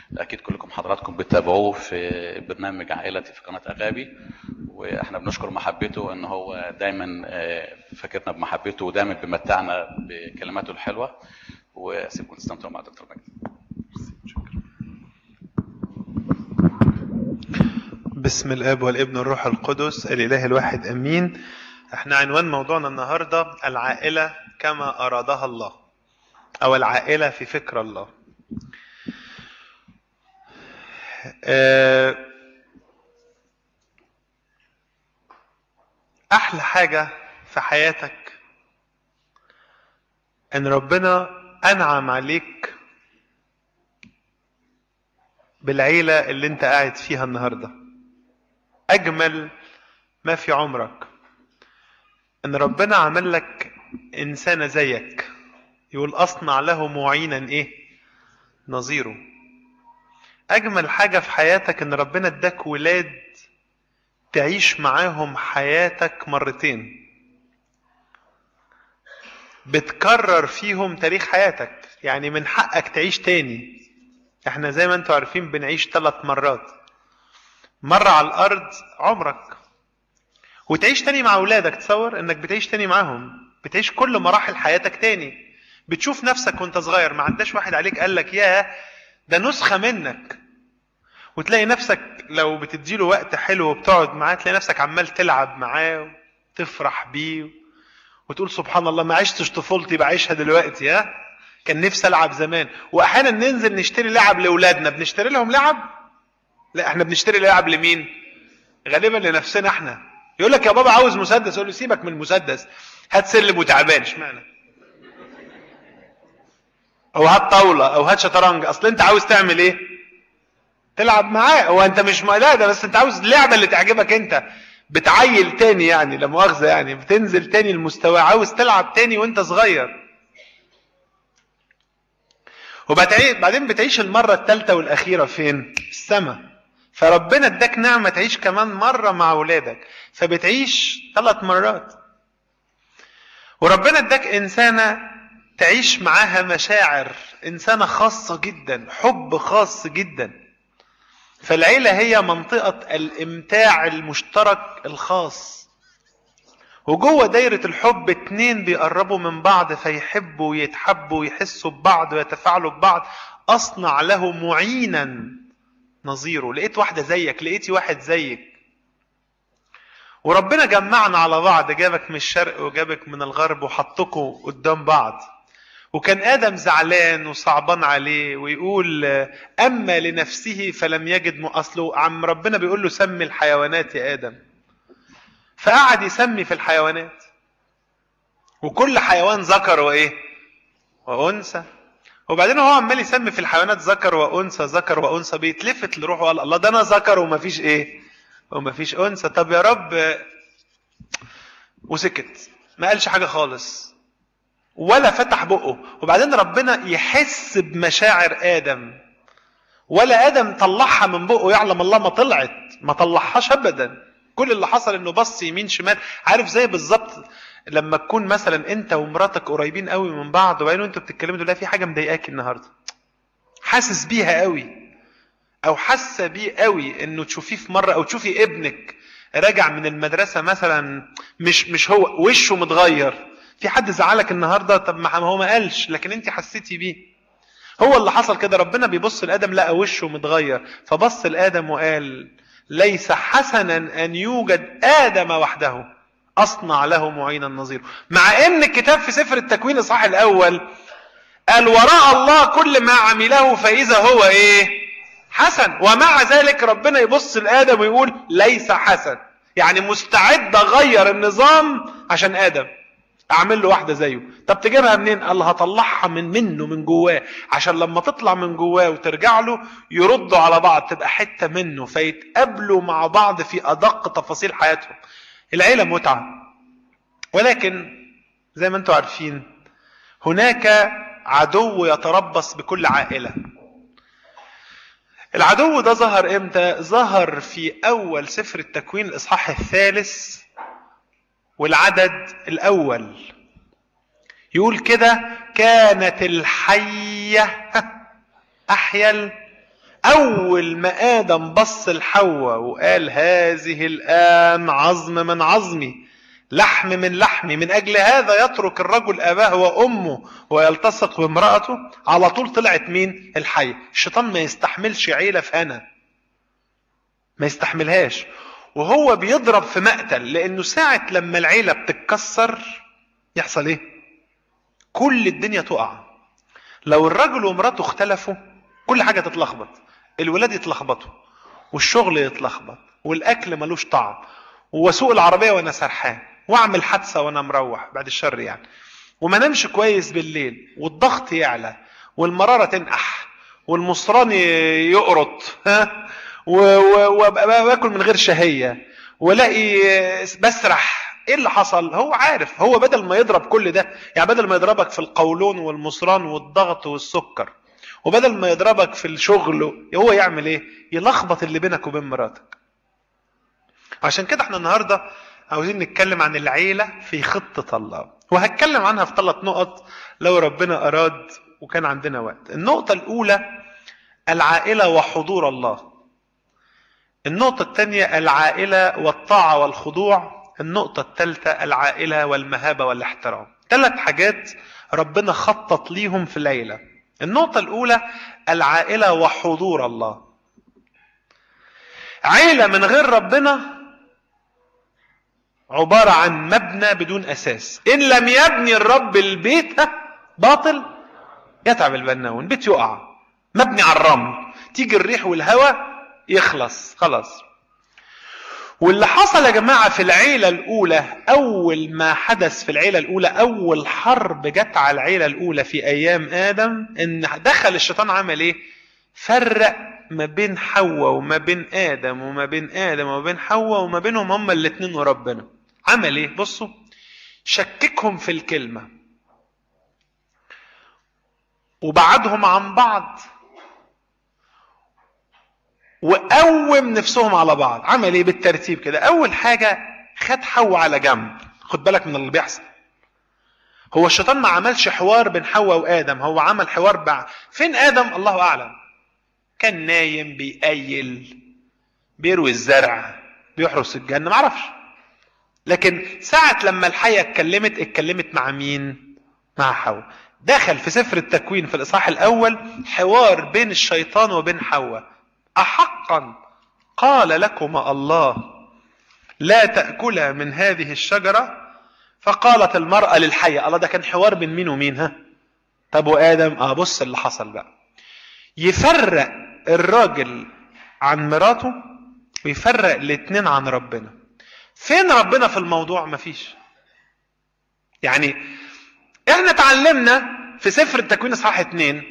اكيد كلكم حضراتكم بتتابعوه في برنامج عائلتي في قناه اغابي واحنا بنشكر محبته ان هو دايما آه، فاكرنا بمحبته ودايما بيمتعنا بكلماته الحلوه واسيبكم تستمتعوا مع دكتور مجدي بسم الاب والابن والروح القدس الاله الواحد امين احنا عنوان موضوعنا النهارده العائله كما ارادها الله او العائله في فكر الله آه، احلى حاجه في حياتك ان ربنا انعم عليك بالعيله اللي انت قاعد فيها النهارده اجمل ما في عمرك ان ربنا عمل لك انسانه زيك يقول اصنع له معينا ايه نظيره اجمل حاجه في حياتك ان ربنا اداك ولاد تعيش معاهم حياتك مرتين بتكرر فيهم تاريخ حياتك يعني من حقك تعيش تاني احنا زي ما انتوا عارفين بنعيش ثلاث مرات مرة على الأرض عمرك وتعيش تاني مع أولادك تصور إنك بتعيش تاني معاهم بتعيش كل مراحل حياتك تاني بتشوف نفسك وانت صغير ما عداش واحد عليك قال لك يا ده نسخة منك وتلاقي نفسك لو بتديله وقت حلو وبتقعد معاه تلاقي نفسك عمال تلعب معاه وتفرح بيه وتقول سبحان الله ما عشتش طفولتي بعيشها دلوقتي ها كان نفسي العب زمان واحيانا ننزل نشتري لعب لاولادنا بنشتري لهم لعب لا احنا بنشتري لعب لمين غالبا لنفسنا احنا يقول لك يا بابا عاوز مسدس اقول له سيبك من المسدس هات سلم وتعبان اشمعنى او هات طاوله او هات شطرنج اصل انت عاوز تعمل ايه تلعب معاه هو انت مش م... لا ده بس انت عاوز اللعبه اللي تعجبك انت بتعيل تاني يعني لا مؤاخذه يعني بتنزل تاني المستوى عاوز تلعب تاني وانت صغير وبعدين بتعيش المرة الثالثة والأخيرة فين؟ في السماء فربنا اداك نعمة تعيش كمان مرة مع أولادك فبتعيش ثلاث مرات وربنا اداك إنسانة تعيش معاها مشاعر إنسانة خاصة جدا حب خاص جدا فالعيلة هي منطقة الإمتاع المشترك الخاص وجوه دايرة الحب اتنين بيقربوا من بعض فيحبوا ويتحبوا ويحسوا ببعض ويتفاعلوا ببعض أصنع له معينا نظيره لقيت واحدة زيك لقيتي واحد زيك وربنا جمعنا على بعض جابك من الشرق وجابك من الغرب وحطكوا قدام بعض وكان آدم زعلان وصعبان عليه ويقول أما لنفسه فلم يجد أصله عم ربنا بيقول له سمي الحيوانات يا آدم فقعد يسمي في الحيوانات وكل حيوان ذكر وايه وانثى وبعدين هو عمال يسمي في الحيوانات ذكر وانثى ذكر وانثى بيتلفت لروحه وقال الله ده انا ذكر ومفيش ايه ومفيش انثى طب يا رب وسكت ما قالش حاجه خالص ولا فتح بقه وبعدين ربنا يحس بمشاعر ادم ولا ادم طلعها من بقه يعلم الله ما طلعت ما طلعهاش ابدا كل اللي حصل انه بص يمين شمال عارف زي بالظبط لما تكون مثلا انت ومراتك قريبين قوي من بعض وبعدين انتوا بتتكلموا تقول لها في حاجه مضايقاك النهارده حاسس بيها قوي او حاسه بيه قوي انه تشوفيه في مره او تشوفي ابنك راجع من المدرسه مثلا مش مش هو وشه متغير في حد زعلك النهارده طب ما هو ما قالش لكن انت حسيتي بيه هو اللي حصل كده ربنا بيبص لادم لقى وشه متغير فبص لادم وقال ليس حسنا ان يوجد ادم وحده اصنع له معينا نظيره مع ان الكتاب في سفر التكوين الاصحاح الاول قال وراء الله كل ما عمله فاذا هو ايه حسن ومع ذلك ربنا يبص لادم ويقول ليس حسن يعني مستعد اغير النظام عشان ادم اعمل له واحده زيه طب تجيبها منين قال هطلعها من منه من جواه عشان لما تطلع من جواه وترجع له يردوا على بعض تبقى حته منه فيتقابلوا مع بعض في ادق تفاصيل حياتهم العيله متعه ولكن زي ما انتم عارفين هناك عدو يتربص بكل عائله العدو ده ظهر امتى ظهر في اول سفر التكوين الاصحاح الثالث والعدد الأول يقول كده كانت الحية أحيا اول ما ادم بص لحواء وقال هذه الان عظم من عظمي لحم من لحمي من اجل هذا يترك الرجل اباه وامه ويلتصق بامراته على طول طلعت مين الحية الشيطان ما يستحملش عيلة في هنا ما يستحملهاش وهو بيضرب في مقتل لانه ساعة لما العيلة بتتكسر يحصل ايه كل الدنيا تقع لو الرجل ومراته اختلفوا كل حاجة تتلخبط الولاد يتلخبطوا والشغل يتلخبط والاكل ملوش طعم واسوق العربية وانا سرحان واعمل حادثة وانا مروح بعد الشر يعني وما نمشي كويس بالليل والضغط يعلى والمرارة تنقح والمصران يقرط ها وابقى باكل من غير شهية والاقي بسرح ايه اللي حصل هو عارف هو بدل ما يضرب كل ده يعني بدل ما يضربك في القولون والمصران والضغط والسكر وبدل ما يضربك في الشغل هو يعمل ايه يلخبط اللي بينك وبين مراتك عشان كده احنا النهارده عاوزين نتكلم عن العيلة في خطة الله وهتكلم عنها في ثلاث نقط لو ربنا أراد وكان عندنا وقت النقطة الأولى العائلة وحضور الله النقطة الثانية العائلة والطاعة والخضوع النقطة الثالثة العائلة والمهابة والاحترام ثلاث حاجات ربنا خطط ليهم في العيلة النقطة الأولى العائلة وحضور الله عيلة من غير ربنا عبارة عن مبنى بدون أساس إن لم يبني الرب البيت باطل يتعب البناون بيت يقع مبني على الرمل تيجي الريح والهواء يخلص خلاص واللي حصل يا جماعة في العيلة الأولى أول ما حدث في العيلة الأولى أول حرب جت على العيلة الأولى في أيام آدم إن دخل الشيطان عمل إيه؟ فرق ما بين حواء وما بين آدم وما بين آدم وما بين حواء وما بينهم هما الاتنين وربنا عمل إيه؟ بصوا شككهم في الكلمة وبعدهم عن بعض وقوم نفسهم على بعض عمل ايه بالترتيب كده اول حاجة خد حواء على جنب خد بالك من اللي بيحصل هو الشيطان ما عملش حوار بين حواء وادم هو عمل حوار بع... فين ادم الله اعلم كان نايم بيقيل بيروي الزرع بيحرس الجنة ما اعرفش لكن ساعة لما الحية اتكلمت اتكلمت مع مين مع حواء دخل في سفر التكوين في الاصحاح الاول حوار بين الشيطان وبين حواء أحقا قال لكما الله لا تأكلا من هذه الشجرة فقالت المرأة للحية الله ده كان حوار بين مين ومين ها طب وآدم اه بص اللي حصل بقى يفرق الراجل عن مراته ويفرق الاتنين عن ربنا فين ربنا في الموضوع مفيش يعني احنا اتعلمنا في سفر التكوين اصحاح اتنين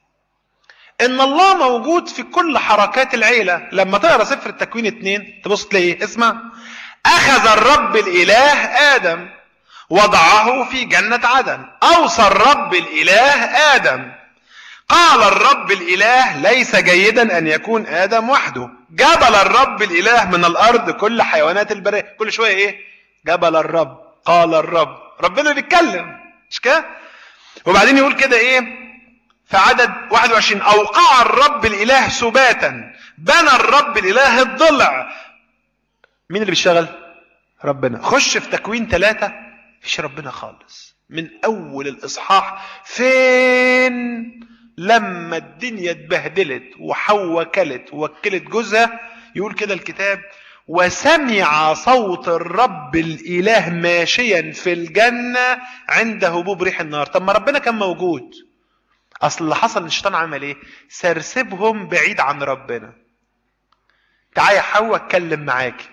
ان الله موجود في كل حركات العيله لما تقرا سفر التكوين اتنين تبص تلاقيه اسمع اخذ الرب الاله ادم وضعه في جنه عدن اوصى الرب الاله ادم قال الرب الاله ليس جيدا ان يكون ادم وحده جبل الرب الاله من الارض كل حيوانات البريه كل شويه ايه جبل الرب قال الرب ربنا بيتكلم مش كده وبعدين يقول كده ايه في عدد 21 أوقع الرب الإله سباتا بنى الرب الإله الضلع مين اللي بيشتغل؟ ربنا خش في تكوين ثلاثة فيش ربنا خالص من أول الإصحاح فين لما الدنيا اتبهدلت وحواء كلت ووكلت جوزها يقول كده الكتاب وسمع صوت الرب الإله ماشيا في الجنة عند هبوب ريح النار طب ما ربنا كان موجود اصل اللي حصل ان الشيطان عمل ايه سرسبهم بعيد عن ربنا تعالى يا حواء اتكلم معاكي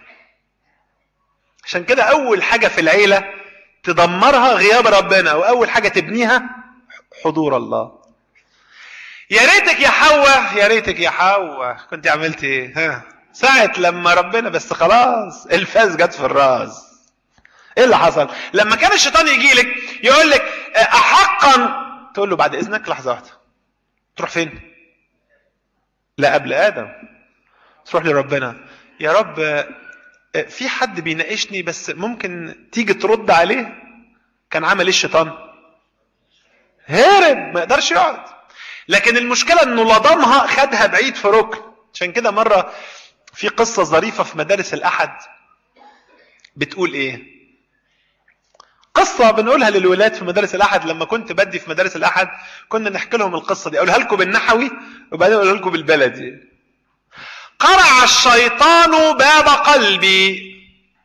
عشان كده اول حاجه في العيله تدمرها غياب ربنا واول حاجه تبنيها حضور الله يا ريتك يا حواء يا ريتك يا حواء كنت عملت ايه ها ساعة لما ربنا بس خلاص الفاس جت في الراس ايه اللي حصل لما كان الشيطان يجي لك يقول لك احقا تقول له بعد اذنك لحظه واحده تروح فين لا قبل ادم تروح لربنا يا رب في حد بيناقشني بس ممكن تيجي ترد عليه كان عمل ايه الشيطان هرب ما يقدرش يقعد لكن المشكله انه لضمها خدها بعيد في ركن عشان كده مره في قصه ظريفه في مدارس الاحد بتقول ايه قصة بنقولها للولاد في مدارس الأحد لما كنت بدي في مدارس الأحد كنا نحكي لهم القصة دي أقولها لكم بالنحوي وبعدين أقولها لكم بالبلدي قرع الشيطان باب قلبي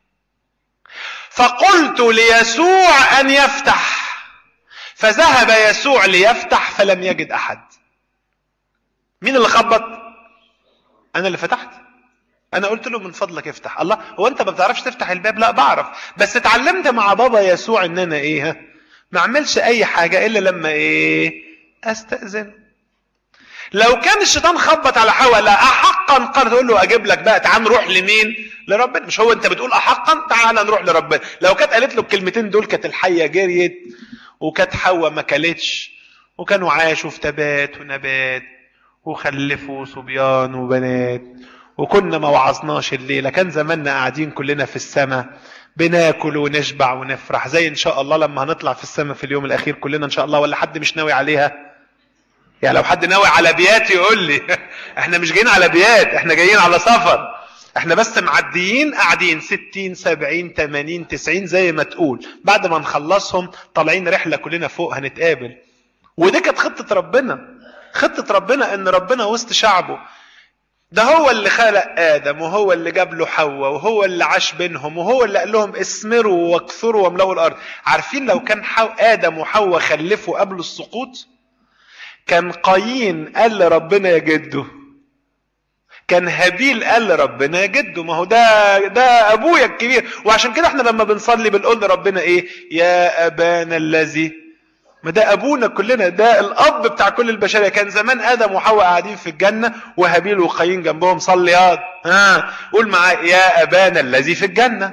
فقلت ليسوع أن يفتح فذهب يسوع ليفتح فلم يجد أحد مين اللي خبط أنا اللي فتحت انا قلت له من فضلك افتح الله هو انت ما بتعرفش تفتح الباب لا بعرف بس اتعلمت مع بابا يسوع ان انا ايه ها؟ ما اعملش اي حاجه الا لما ايه استاذن لو كان الشيطان خبط على حواء لا احقا قال تقول له اجيب لك بقى تعال نروح لمين لربنا مش هو انت بتقول احقا تعال نروح لربنا لو كانت قالت له الكلمتين دول كانت الحيه جريت وكانت حواء ما كلتش وكانوا عاشوا في تبات ونبات وخلفوا صبيان وبنات وكنا ما وعظناش الليلة كان زماننا قاعدين كلنا في السماء بناكل ونشبع ونفرح زي ان شاء الله لما هنطلع في السماء في اليوم الاخير كلنا ان شاء الله ولا حد مش ناوي عليها يعني لو حد ناوي على بيات يقول لي احنا مش جايين على بيات احنا جايين على سفر احنا بس معديين قاعدين 60 70 80 90 زي ما تقول بعد ما نخلصهم طالعين رحله كلنا فوق هنتقابل ودي كانت خطه ربنا خطه ربنا ان ربنا وسط شعبه ده هو اللي خلق ادم وهو اللي جاب له حواء وهو اللي عاش بينهم وهو اللي قال لهم اسمروا واكثروا واملأوا الارض عارفين لو كان حو... ادم وحواء خلفوا قبل السقوط كان قايين قال لربنا يا جده كان هابيل قال لربنا يا جده ما هو ده ده ابويا الكبير وعشان كده احنا لما بنصلي بنقول لربنا ايه يا ابانا الذي ما ده ابونا كلنا ده الاب بتاع كل البشريه كان زمان ادم وحواء قاعدين في الجنه وهابيل وقايين جنبهم صلي ياض ها قول معايا يا ابانا الذي في الجنه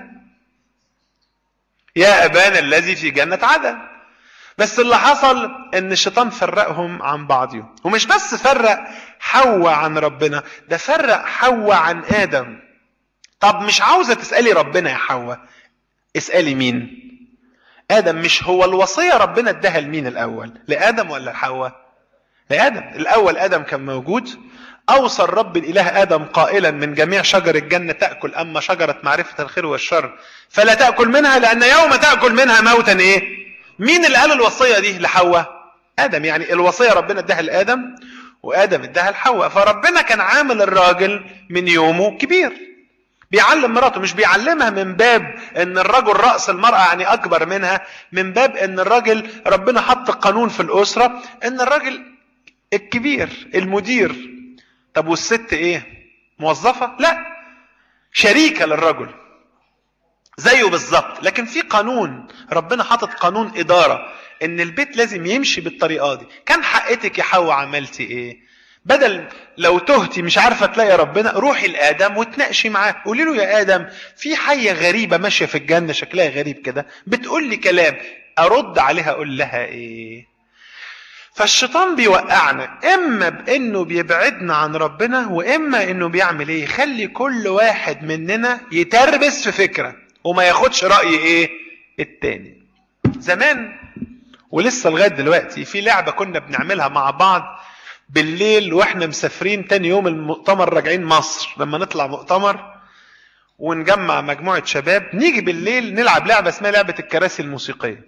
يا ابانا الذي في جنه عدن بس اللي حصل ان الشيطان فرقهم عن بعضهم ومش بس فرق حواء عن ربنا ده فرق حواء عن ادم طب مش عاوزه تسالي ربنا يا حواء اسالي مين ادم مش هو الوصيه ربنا اداها لمين الاول لادم ولا لحواء لادم الاول ادم كان موجود اوصى الرب الاله ادم قائلا من جميع شجر الجنه تاكل اما شجره معرفه الخير والشر فلا تاكل منها لان يوم تاكل منها موتا ايه مين اللي قال الوصيه دي لحواء ادم يعني الوصيه ربنا اداها لادم وادم اداها لحواء فربنا كان عامل الراجل من يومه كبير بيعلم مراته مش بيعلمها من باب ان الرجل راس المراه يعني اكبر منها من باب ان الراجل ربنا حط قانون في الاسره ان الراجل الكبير المدير طب والست ايه موظفه لا شريكه للرجل زيه بالظبط لكن في قانون ربنا حاطط قانون اداره ان البيت لازم يمشي بالطريقه دي كان حقتك يا حواء عملتي ايه بدل لو تهتي مش عارفه تلاقي ربنا روحي لادم وتناقشي معاه قولي له يا ادم في حيه غريبه ماشيه في الجنه شكلها غريب كده بتقول لي كلام ارد عليها اقول لها ايه فالشيطان بيوقعنا اما بانه بيبعدنا عن ربنا واما انه بيعمل ايه يخلي كل واحد مننا يتربس في فكره وما ياخدش راي ايه التاني زمان ولسه لغايه دلوقتي في لعبه كنا بنعملها مع بعض بالليل واحنا مسافرين تاني يوم المؤتمر راجعين مصر لما نطلع مؤتمر ونجمع مجموعه شباب نيجي بالليل نلعب لعبه اسمها لعبه الكراسي الموسيقيه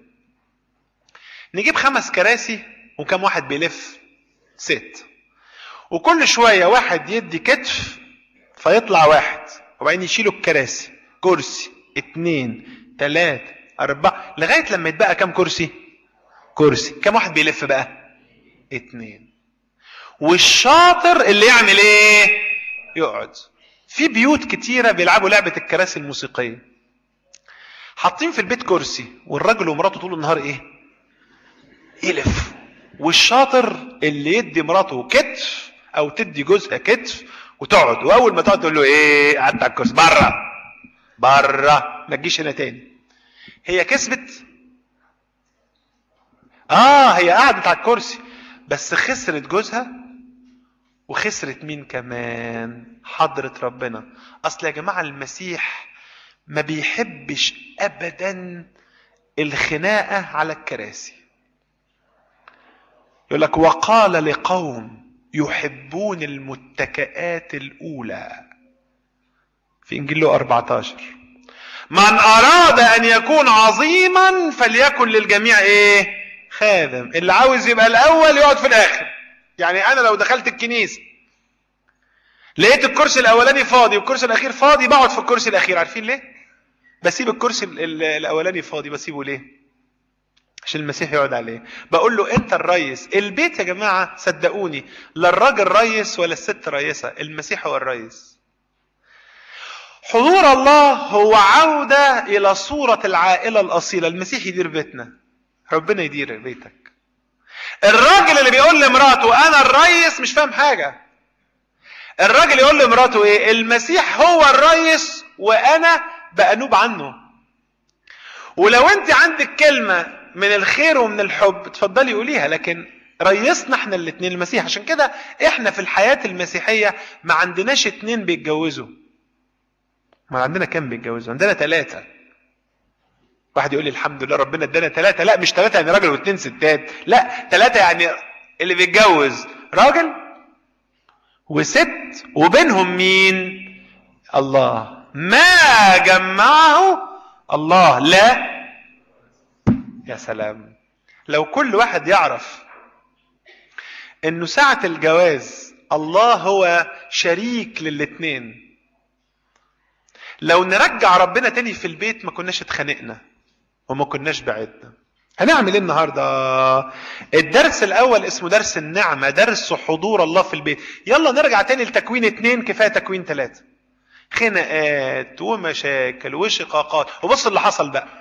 نجيب خمس كراسي وكم واحد بيلف ست وكل شويه واحد يدي كتف فيطلع واحد وبعدين يشيلوا الكراسي كرسي اتنين تلاتة أربعة لغاية لما يتبقى كم كرسي؟ كرسي كم واحد بيلف بقى؟ اتنين والشاطر اللي يعمل ايه؟ يقعد في بيوت كتيرة بيلعبوا لعبة الكراسي الموسيقية حاطين في البيت كرسي والراجل ومراته طول النهار ايه؟ يلف والشاطر اللي يدي مراته كتف او تدي جزء كتف وتقعد واول ما تقعد تقول له ايه قعدت على الكرسي بره بره ما تجيش هنا تاني هي كسبت اه هي قعدت على الكرسي بس خسرت جوزها وخسرت مين كمان حضرة ربنا اصل يا جماعة المسيح ما بيحبش ابدا الخناقة على الكراسي يقول لك وقال لقوم يحبون المتكئات الاولى في انجيل له 14 من اراد ان يكون عظيما فليكن للجميع ايه خادم اللي عاوز يبقى الاول يقعد في الاخر يعني انا لو دخلت الكنيسه لقيت الكرسي الاولاني فاضي والكرسي الاخير فاضي بقعد في الكرسي الاخير عارفين ليه بسيب الكرسي ال- ال- الاولاني فاضي بسيبه ليه عشان المسيح يقعد عليه بقول له انت الريس البيت يا جماعه صدقوني لا الراجل ريس ولا الست ريسه المسيح هو الريس حضور الله هو عودة إلى صورة العائلة الأصيلة المسيح يدير بيتنا ربنا يدير بيتك الراجل اللي بيقول لمراته أنا الريس مش فاهم حاجة الراجل يقول لمراته إيه المسيح هو الريس وأنا بأنوب عنه ولو أنت عندك كلمة من الخير ومن الحب تفضلي قوليها لكن ريسنا احنا الاثنين المسيح عشان كده احنا في الحياة المسيحية ما عندناش اتنين بيتجوزوا ما عندنا كام بيتجوزوا عندنا ثلاثة واحد يقول لي الحمد لله ربنا ادانا ثلاثة لا مش ثلاثة يعني راجل واثنين ستات لا ثلاثة يعني اللي بيتجوز راجل وست وبينهم مين الله ما جمعه الله لا يا سلام لو كل واحد يعرف انه ساعة الجواز الله هو شريك للاتنين لو نرجع ربنا تاني في البيت ما كناش اتخانقنا وما كناش بعدنا هنعمل ايه النهارده الدرس الاول اسمه درس النعمه درس حضور الله في البيت يلا نرجع تاني لتكوين اتنين كفايه تكوين ثلاثه خناقات ومشاكل وشقاقات وبص اللي حصل بقى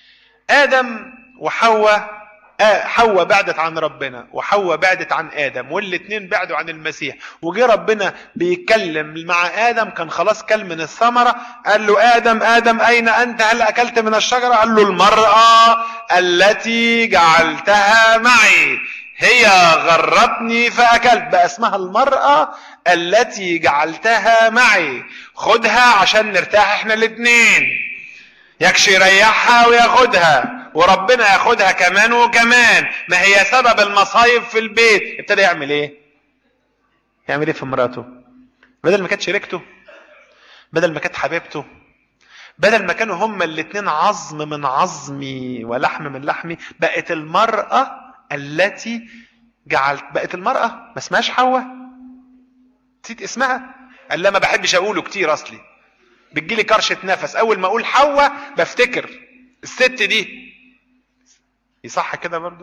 ادم وحواء آه حواء بعدت عن ربنا وحواء بعدت عن ادم والاثنين بعدوا عن المسيح وجه ربنا بيتكلم مع ادم كان خلاص كل من الثمره قال له ادم ادم اين انت هل اكلت من الشجره قال له المراه التي جعلتها معي هي غرتني فاكلت بقى اسمها المراه التي جعلتها معي خدها عشان نرتاح احنا الاثنين يكشي يريحها وياخدها وربنا ياخدها كمان وكمان ما هي سبب المصايب في البيت ابتدى يعمل ايه يعمل ايه في مراته بدل ما كانت شريكته بدل ما كانت حبيبته بدل ما كانوا هما الاتنين عظم من عظمي ولحم من لحمي بقت المرأة التي جعلت بقت المرأة ما اسمهاش حواء نسيت اسمها قال لا ما بحبش اقوله كتير اصلي بتجيلي كرشة نفس اول ما اقول حواء بفتكر الست دي يصح كده برضو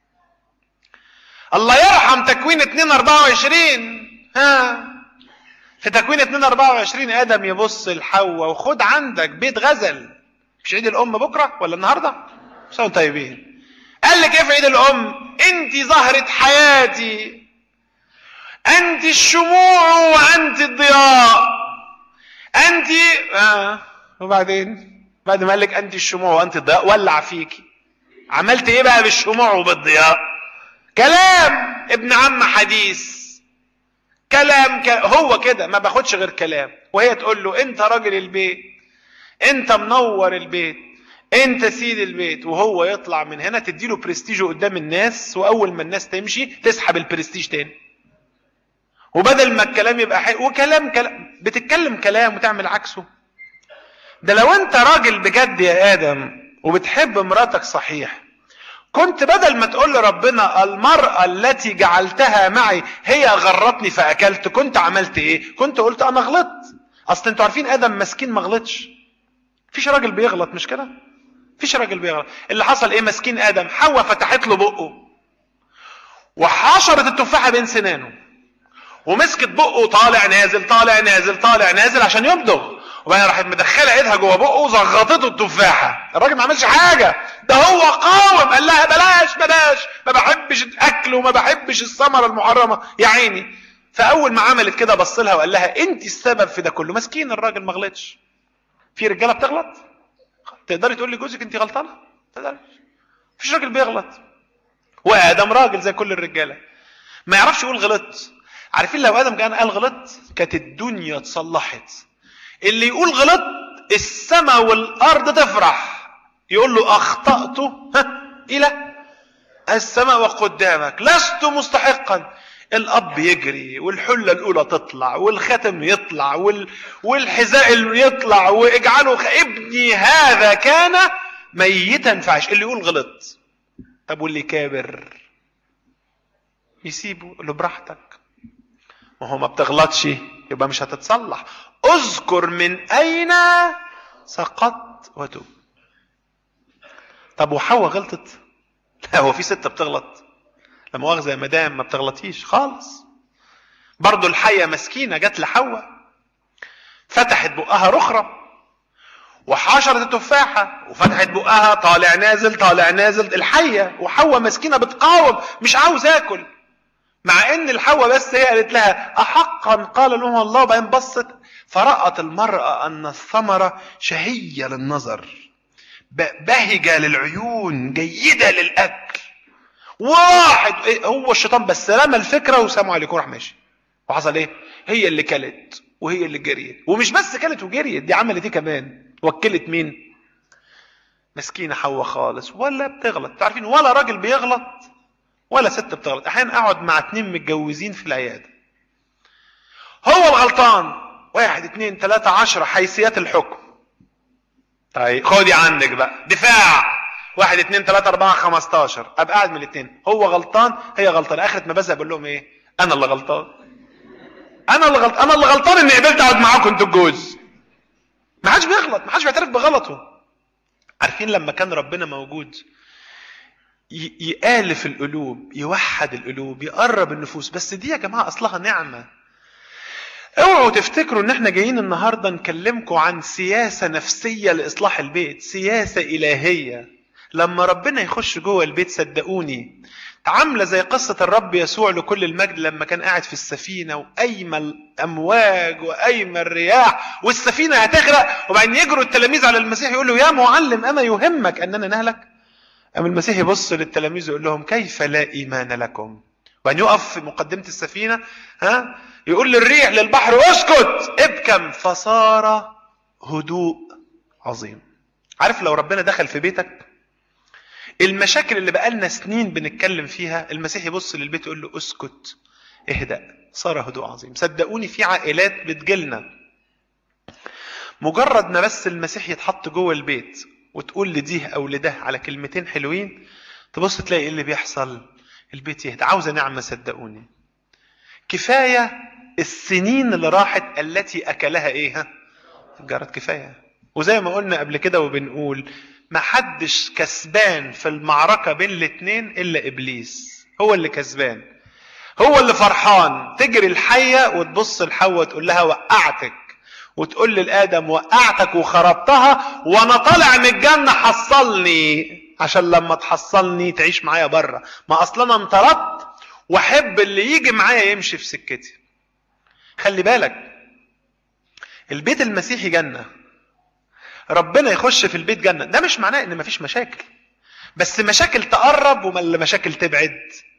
الله يرحم تكوين 2 24 ها في تكوين 2 24 ادم يبص لحواء وخد عندك بيت غزل مش عيد الام بكره ولا النهارده سنه طيبين قال لك ايه في عيد الام انت زهره حياتي انت الشموع وانت الضياء انت آه. وبعدين بعد ما قال لك انت الشموع وانت الضياء ولع فيكي عملت ايه بقى بالشموع وبالضياء كلام ابن عم حديث كلام ك... هو كده ما باخدش غير كلام وهي تقول له انت راجل البيت انت منور البيت انت سيد البيت وهو يطلع من هنا تديله برستيجه قدام الناس واول ما الناس تمشي تسحب البرستيج تاني وبدل ما الكلام يبقى حي... وكلام كلام بتتكلم كلام وتعمل عكسه ده لو انت راجل بجد يا ادم وبتحب مراتك صحيح كنت بدل ما تقول لربنا المرأة التي جعلتها معي هي غرتني فأكلت كنت عملت ايه كنت قلت انا غلطت اصل انتوا عارفين ادم مسكين ما غلطش فيش راجل بيغلط مش كده فيش راجل بيغلط اللي حصل ايه مسكين ادم حواء فتحت له بقه وحشرت التفاحة بين سنانه ومسكت بقه طالع نازل طالع نازل طالع نازل عشان يمضغ وبعدين راحت مدخله ايدها جوه بقه وزغطته التفاحه الراجل ما عملش حاجه ده هو قاوم قال لها بلاش بلاش ما بحبش الاكل وما بحبش الثمره المحرمه يا عيني فاول ما عملت كده بص لها وقال لها انت السبب في ده كله مسكين الراجل ما غلطش في رجاله بتغلط تقدري تقول لجوزك انت غلطانه تقدري مفيش راجل بيغلط وادم راجل زي كل الرجاله ما يعرفش يقول غلط عارفين لو ادم كان قال غلط كانت الدنيا اتصلحت اللي يقول غلط السماء والارض تفرح يقول له اخطات ها الى السماء وقدامك لست مستحقا الاب يجري والحله الاولى تطلع والختم يطلع وال... والحذاء يطلع واجعله خ... ابني هذا كان ميتا فعش اللي يقول غلط طب واللي كابر يسيبه يقول له براحتك ما هو ما بتغلطش يبقى مش هتتصلح اذكر من اين سقطت وتوب طب وحواء غلطت لا هو في ستة بتغلط لا مؤاخذة يا مدام ما بتغلطيش خالص برضو الحية مسكينة جت لحواء فتحت بقها رخرة وحشرت التفاحة وفتحت بقها طالع نازل طالع نازل الحية وحواء مسكينة بتقاوم مش عاوز اكل مع ان الحواء بس هي قالت لها احقا قال لهم الله وبعدين بصت فرأت المرأة ان الثمرة شهية للنظر بهجة للعيون جيدة للأكل واحد إيه هو الشيطان بس رمى الفكرة وسلام عليكم راح ماشي وحصل ايه هي اللي كلت وهي اللي جريت ومش بس كلت وجريت دي عملت ايه كمان وكلت مين مسكينة حواء خالص ولا بتغلط تعرفين ولا راجل بيغلط ولا ست بتغلط احيانا اقعد مع اتنين متجوزين في العيادة هو الغلطان واحد اتنين تلاتة عشرة حيثيات الحكم طيب خدي عندك بقى دفاع واحد اتنين تلاتة اربعة خمستاشر ابقى قاعد من الاتنين هو غلطان هي غلطان اخرة ما بزهق بقول لهم ايه انا اللي غلطان انا اللي غلطان انا اللي غلطان اني قبلت اقعد معاكم انتوا الجوز ما حدش بيغلط ما حدش بيعترف بغلطه عارفين لما كان ربنا موجود يآلف القلوب يوحد القلوب يقرب النفوس بس دي يا جماعة أصلها نعمة اوعوا تفتكروا ان احنا جايين النهارده نكلمكم عن سياسه نفسيه لاصلاح البيت سياسه الهيه لما ربنا يخش جوه البيت صدقوني عامله زي قصه الرب يسوع لكل المجد لما كان قاعد في السفينه وقايمه الامواج وقايمه الرياح والسفينه هتغرق وبعدين يجروا التلاميذ على المسيح يقول له يا معلم اما يهمك اننا نهلك أم المسيح يبص للتلاميذ ويقول لهم كيف لا إيمان لكم وبعدين يقف في مقدمة السفينة ها يقول للريح للبحر اسكت ابكم فصار هدوء عظيم عارف لو ربنا دخل في بيتك المشاكل اللي بقالنا سنين بنتكلم فيها المسيح يبص للبيت يقول له اسكت اهدأ صار هدوء عظيم صدقوني في عائلات بتجيلنا مجرد ما بس المسيح يتحط جوه البيت وتقول لديه او لده على كلمتين حلوين تبص تلاقي ايه اللي بيحصل البيت يهدى عاوزه نعمه صدقوني كفايه السنين اللي راحت التي اكلها ايه ها جرت كفايه وزي ما قلنا قبل كده وبنقول ما حدش كسبان في المعركه بين الاتنين الا ابليس هو اللي كسبان هو اللي فرحان تجري الحيه وتبص لحواء تقول لها وقعتك وتقول للادم وقعتك وخربتها وانا طالع من الجنه حصلني عشان لما تحصلني تعيش معايا بره ما اصلا انا انطردت واحب اللي يجي معايا يمشي في سكتي خلي بالك البيت المسيحي جنه ربنا يخش في البيت جنه ده مش معناه ان مفيش مشاكل بس مشاكل تقرب ولا مشاكل تبعد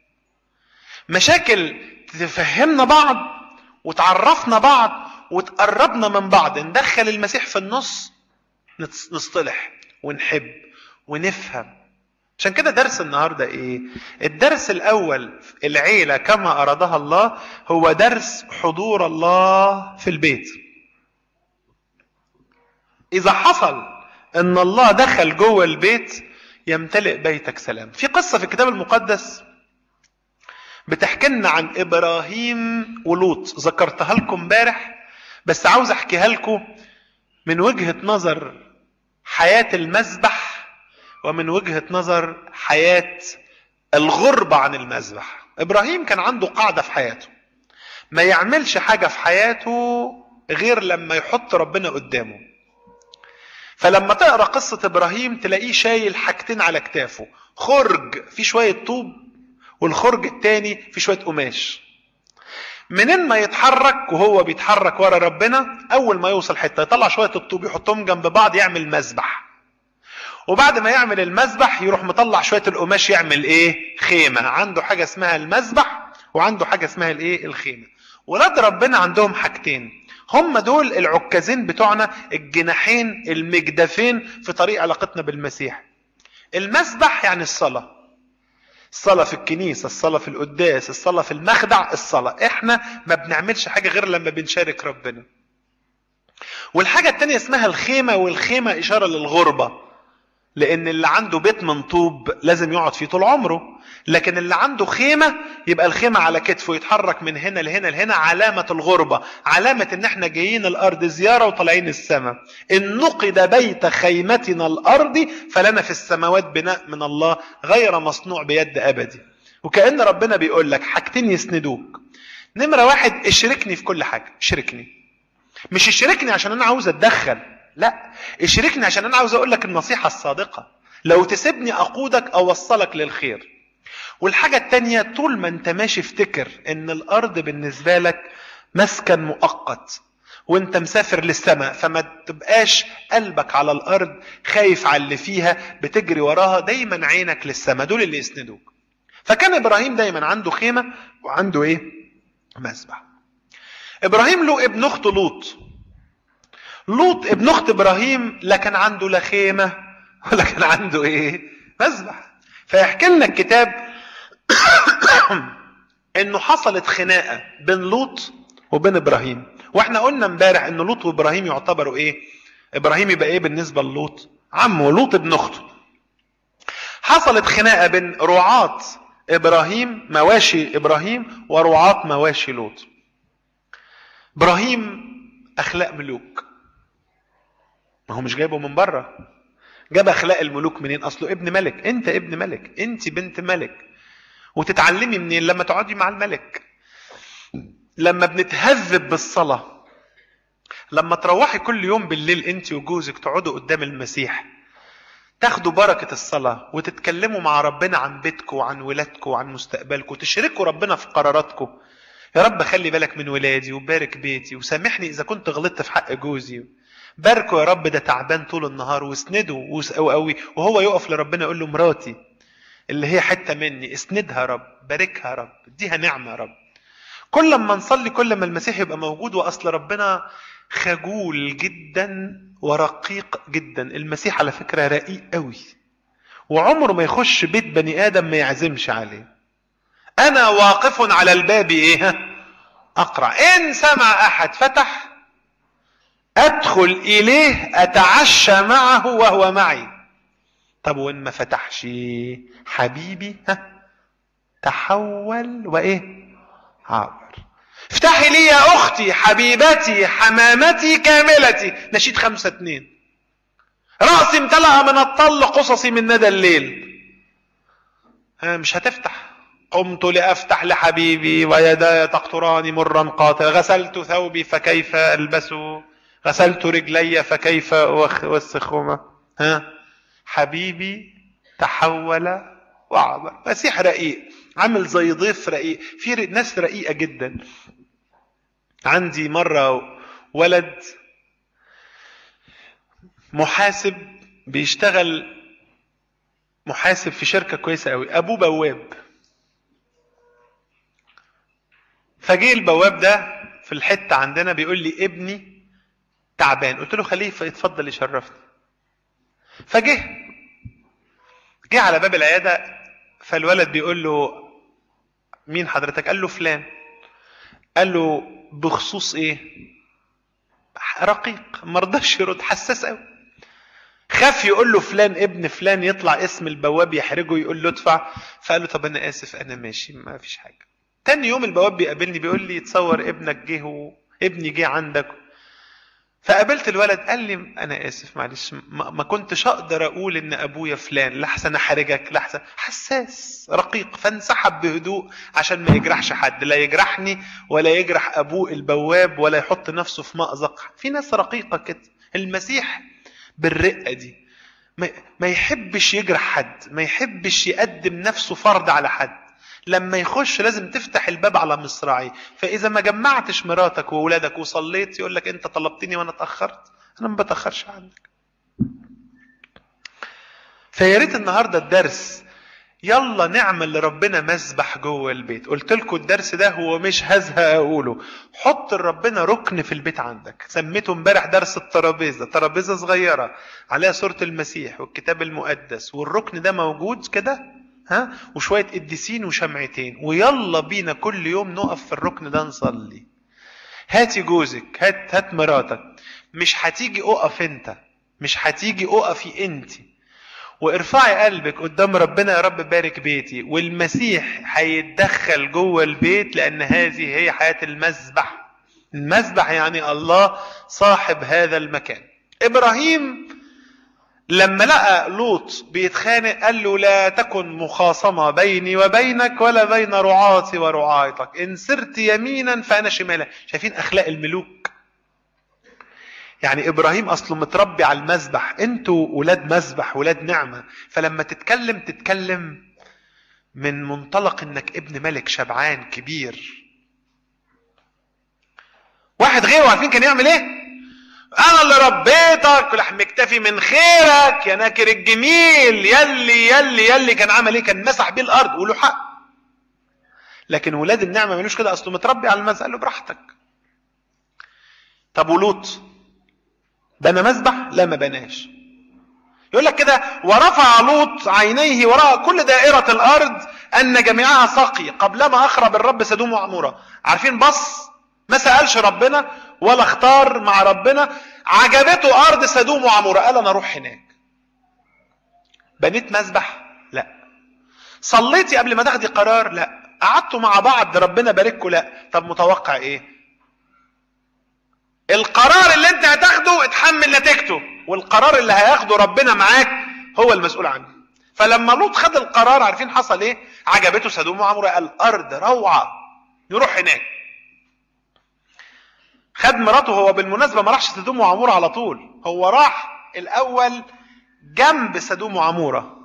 مشاكل تفهمنا بعض وتعرفنا بعض وتقربنا من بعض ندخل المسيح في النص نصطلح ونحب ونفهم عشان كده درس النهارده ايه الدرس الاول العيله كما ارادها الله هو درس حضور الله في البيت اذا حصل ان الله دخل جوه البيت يمتلئ بيتك سلام في قصه في الكتاب المقدس بتحكي لنا عن ابراهيم ولوط ذكرتها لكم امبارح بس عاوز احكيها لكم من وجهه نظر حياه المذبح ومن وجهه نظر حياه الغربه عن المذبح ابراهيم كان عنده قاعده في حياته ما يعملش حاجه في حياته غير لما يحط ربنا قدامه فلما تقرا قصه ابراهيم تلاقيه شايل حاجتين على كتافه خرج في شويه طوب والخرج التاني في شويه قماش منين ما يتحرك وهو بيتحرك ورا ربنا اول ما يوصل حته يطلع شويه الطوب يحطهم جنب بعض يعمل مذبح وبعد ما يعمل المذبح يروح مطلع شويه القماش يعمل ايه خيمه عنده حاجه اسمها المذبح وعنده حاجه اسمها الايه الخيمه ولاد ربنا عندهم حاجتين هم دول العكازين بتوعنا الجناحين المجدفين في طريق علاقتنا بالمسيح المسبح يعني الصلاه الصلاة في الكنيسة الصلاة في القداس الصلاة في المخدع الصلاة احنا ما بنعملش حاجة غير لما بنشارك ربنا والحاجة التانية اسمها الخيمة والخيمة إشارة للغربة لأن اللي عنده بيت من طوب لازم يقعد فيه طول عمره لكن اللي عنده خيمة يبقى الخيمة على كتفه يتحرك من هنا لهنا لهنا علامة الغربة علامة ان احنا جايين الارض زيارة وطالعين السماء ان نقد بيت خيمتنا الارض فلنا في السماوات بناء من الله غير مصنوع بيد ابدي وكأن ربنا بيقول لك حاجتين يسندوك نمرة واحد اشركني في كل حاجة اشركني مش اشركني عشان انا عاوز اتدخل لا اشركني عشان انا عاوز اقول لك النصيحة الصادقة لو تسيبني اقودك اوصلك للخير والحاجة التانية طول ما انت ماشي افتكر ان الارض بالنسبة لك مسكن مؤقت وانت مسافر للسماء فما تبقاش قلبك على الارض خايف على اللي فيها بتجري وراها دايما عينك للسماء دول اللي يسندوك فكان ابراهيم دايما عنده خيمة وعنده ايه مسبح ابراهيم له ابن اخته لوط لوط ابن اخت ابراهيم لا كان عنده لا خيمة ولا كان عنده ايه مسبح فيحكي لنا الكتاب انه حصلت خناقه بين لوط وبين ابراهيم واحنا قلنا امبارح ان لوط وابراهيم يعتبروا ايه ابراهيم يبقى ايه بالنسبه للوط عمه لوط ابن اخته حصلت خناقه بين رعاة ابراهيم مواشي ابراهيم ورعاة مواشي لوط ابراهيم اخلاق ملوك ما هو مش جايبه من بره جاب اخلاق الملوك منين اصله ابن ملك انت ابن ملك انت بنت ملك وتتعلمي منين لما تقعدي مع الملك لما بنتهذب بالصلاة لما تروحي كل يوم بالليل انت وجوزك تقعدوا قدام المسيح تاخدوا بركة الصلاة وتتكلموا مع ربنا عن بيتكم وعن ولادكم وعن مستقبلكم تشركوا ربنا في قراراتكم يا رب خلي بالك من ولادي وبارك بيتي وسامحني إذا كنت غلطت في حق جوزي باركه يا رب ده تعبان طول النهار واسنده وقوي وهو يقف لربنا يقول له مراتي اللي هي حته مني اسندها يا رب باركها يا رب اديها نعمه يا رب كل ما نصلي كل ما المسيح يبقى موجود واصل ربنا خجول جدا ورقيق جدا المسيح على فكره رقيق قوي وعمره ما يخش بيت بني ادم ما يعزمش عليه انا واقف على الباب ايه اقرع ان سمع احد فتح ادخل اليه اتعشى معه وهو معي طب وان ما فتحش حبيبي ها تحول وايه عابر افتحي لي يا اختي حبيبتي حمامتي كاملتي نشيد خمسة اتنين رأسي امتلأ من الطل قصصي من ندى الليل ها مش هتفتح قمت لأفتح لحبيبي ويداي تقطران مرا قاطع غسلت ثوبي فكيف ألبسه غسلت رجلي فكيف أوسخهما ها حبيبي تحول وعبر مسيح رقيق عامل زي ضيف رقيق في ناس رقيقة جدا عندي مرة ولد محاسب بيشتغل محاسب في شركة كويسة قوي أبوه بواب فجه البواب ده في الحتة عندنا بيقول لي ابني تعبان قلت له خليه يتفضل يشرفني فجه جه على باب العياده فالولد بيقول له مين حضرتك قال له فلان قال له بخصوص ايه رقيق ما رضاش يرد حساس قوي خاف يقول له فلان ابن فلان يطلع اسم البواب يحرجه يقول له ادفع فقال له طب انا اسف انا ماشي ما فيش حاجه تاني يوم البواب بيقابلني بيقول لي تصور ابنك جه وابني جه عندك فقابلت الولد قال لي انا اسف معلش ما, ما كنتش اقدر اقول ان ابويا فلان لحسن احرجك لحسن حساس رقيق فانسحب بهدوء عشان ما يجرحش حد لا يجرحني ولا يجرح ابوه البواب ولا يحط نفسه في مأزق في ناس رقيقة كده المسيح بالرقة دي ما يحبش يجرح حد ما يحبش يقدم نفسه فرض على حد لما يخش لازم تفتح الباب على مصراعي فاذا ما جمعتش مراتك واولادك وصليت يقول لك انت طلبتني وانا اتاخرت انا ما بتاخرش عنك فيا ريت النهارده الدرس يلا نعمل لربنا مسبح جوه البيت قلت لكم الدرس ده هو مش هزهق اقوله حط لربنا ركن في البيت عندك سميته امبارح درس الترابيزه ترابيزه صغيره عليها صوره المسيح والكتاب المقدس والركن ده موجود كده ها وشويه قديسين وشمعتين ويلا بينا كل يوم نقف في الركن ده نصلي هاتي جوزك هات هات مراتك مش هتيجي اقف انت مش هتيجي اقفي انت وارفعي قلبك قدام ربنا يا رب بارك بيتي والمسيح هيتدخل جوه البيت لان هذه هي حياه المذبح المذبح يعني الله صاحب هذا المكان ابراهيم لما لقى لوط بيتخانق قال له لا تكن مخاصمة بيني وبينك ولا بين رعاتي ورعايتك إن سرت يمينا فأنا شمالا شايفين أخلاق الملوك يعني إبراهيم أصله متربي على المذبح أنتوا ولاد مذبح ولاد نعمة فلما تتكلم تتكلم من منطلق إنك ابن ملك شبعان كبير واحد غيره عارفين كان يعمل ايه انا اللي ربيتك ولحم مكتفي من خيرك يا ناكر الجميل يلي يلي يلي كان عمل ايه كان مسح بيه الارض وله حق لكن ولاد النعمه ما ملوش كده اصله متربي على المذبح قال له براحتك طب ولوط بنى مذبح لا ما بناش يقول لك كده ورفع لوط عينيه وراء كل دائرة الأرض أن جميعها سقي قبلما أخرب الرب سدوم وعمورة عارفين بص ما سألش ربنا ولا اختار مع ربنا عجبته أرض سدوم وعمورة قال أنا أروح هناك بنيت مذبح لا صليتي قبل ما تاخدي قرار لا قعدتوا مع بعض ربنا بارككم لا طب متوقع ايه القرار اللي انت هتاخده اتحمل نتيجته والقرار اللي هياخده ربنا معاك هو المسؤول عنه فلما لوط خد القرار عارفين حصل ايه عجبته سدوم وعمورة الارض روعة نروح هناك خد مراته هو بالمناسبة ما راحش سدوم وعمورة على طول هو راح الاول جنب سدوم وعمورة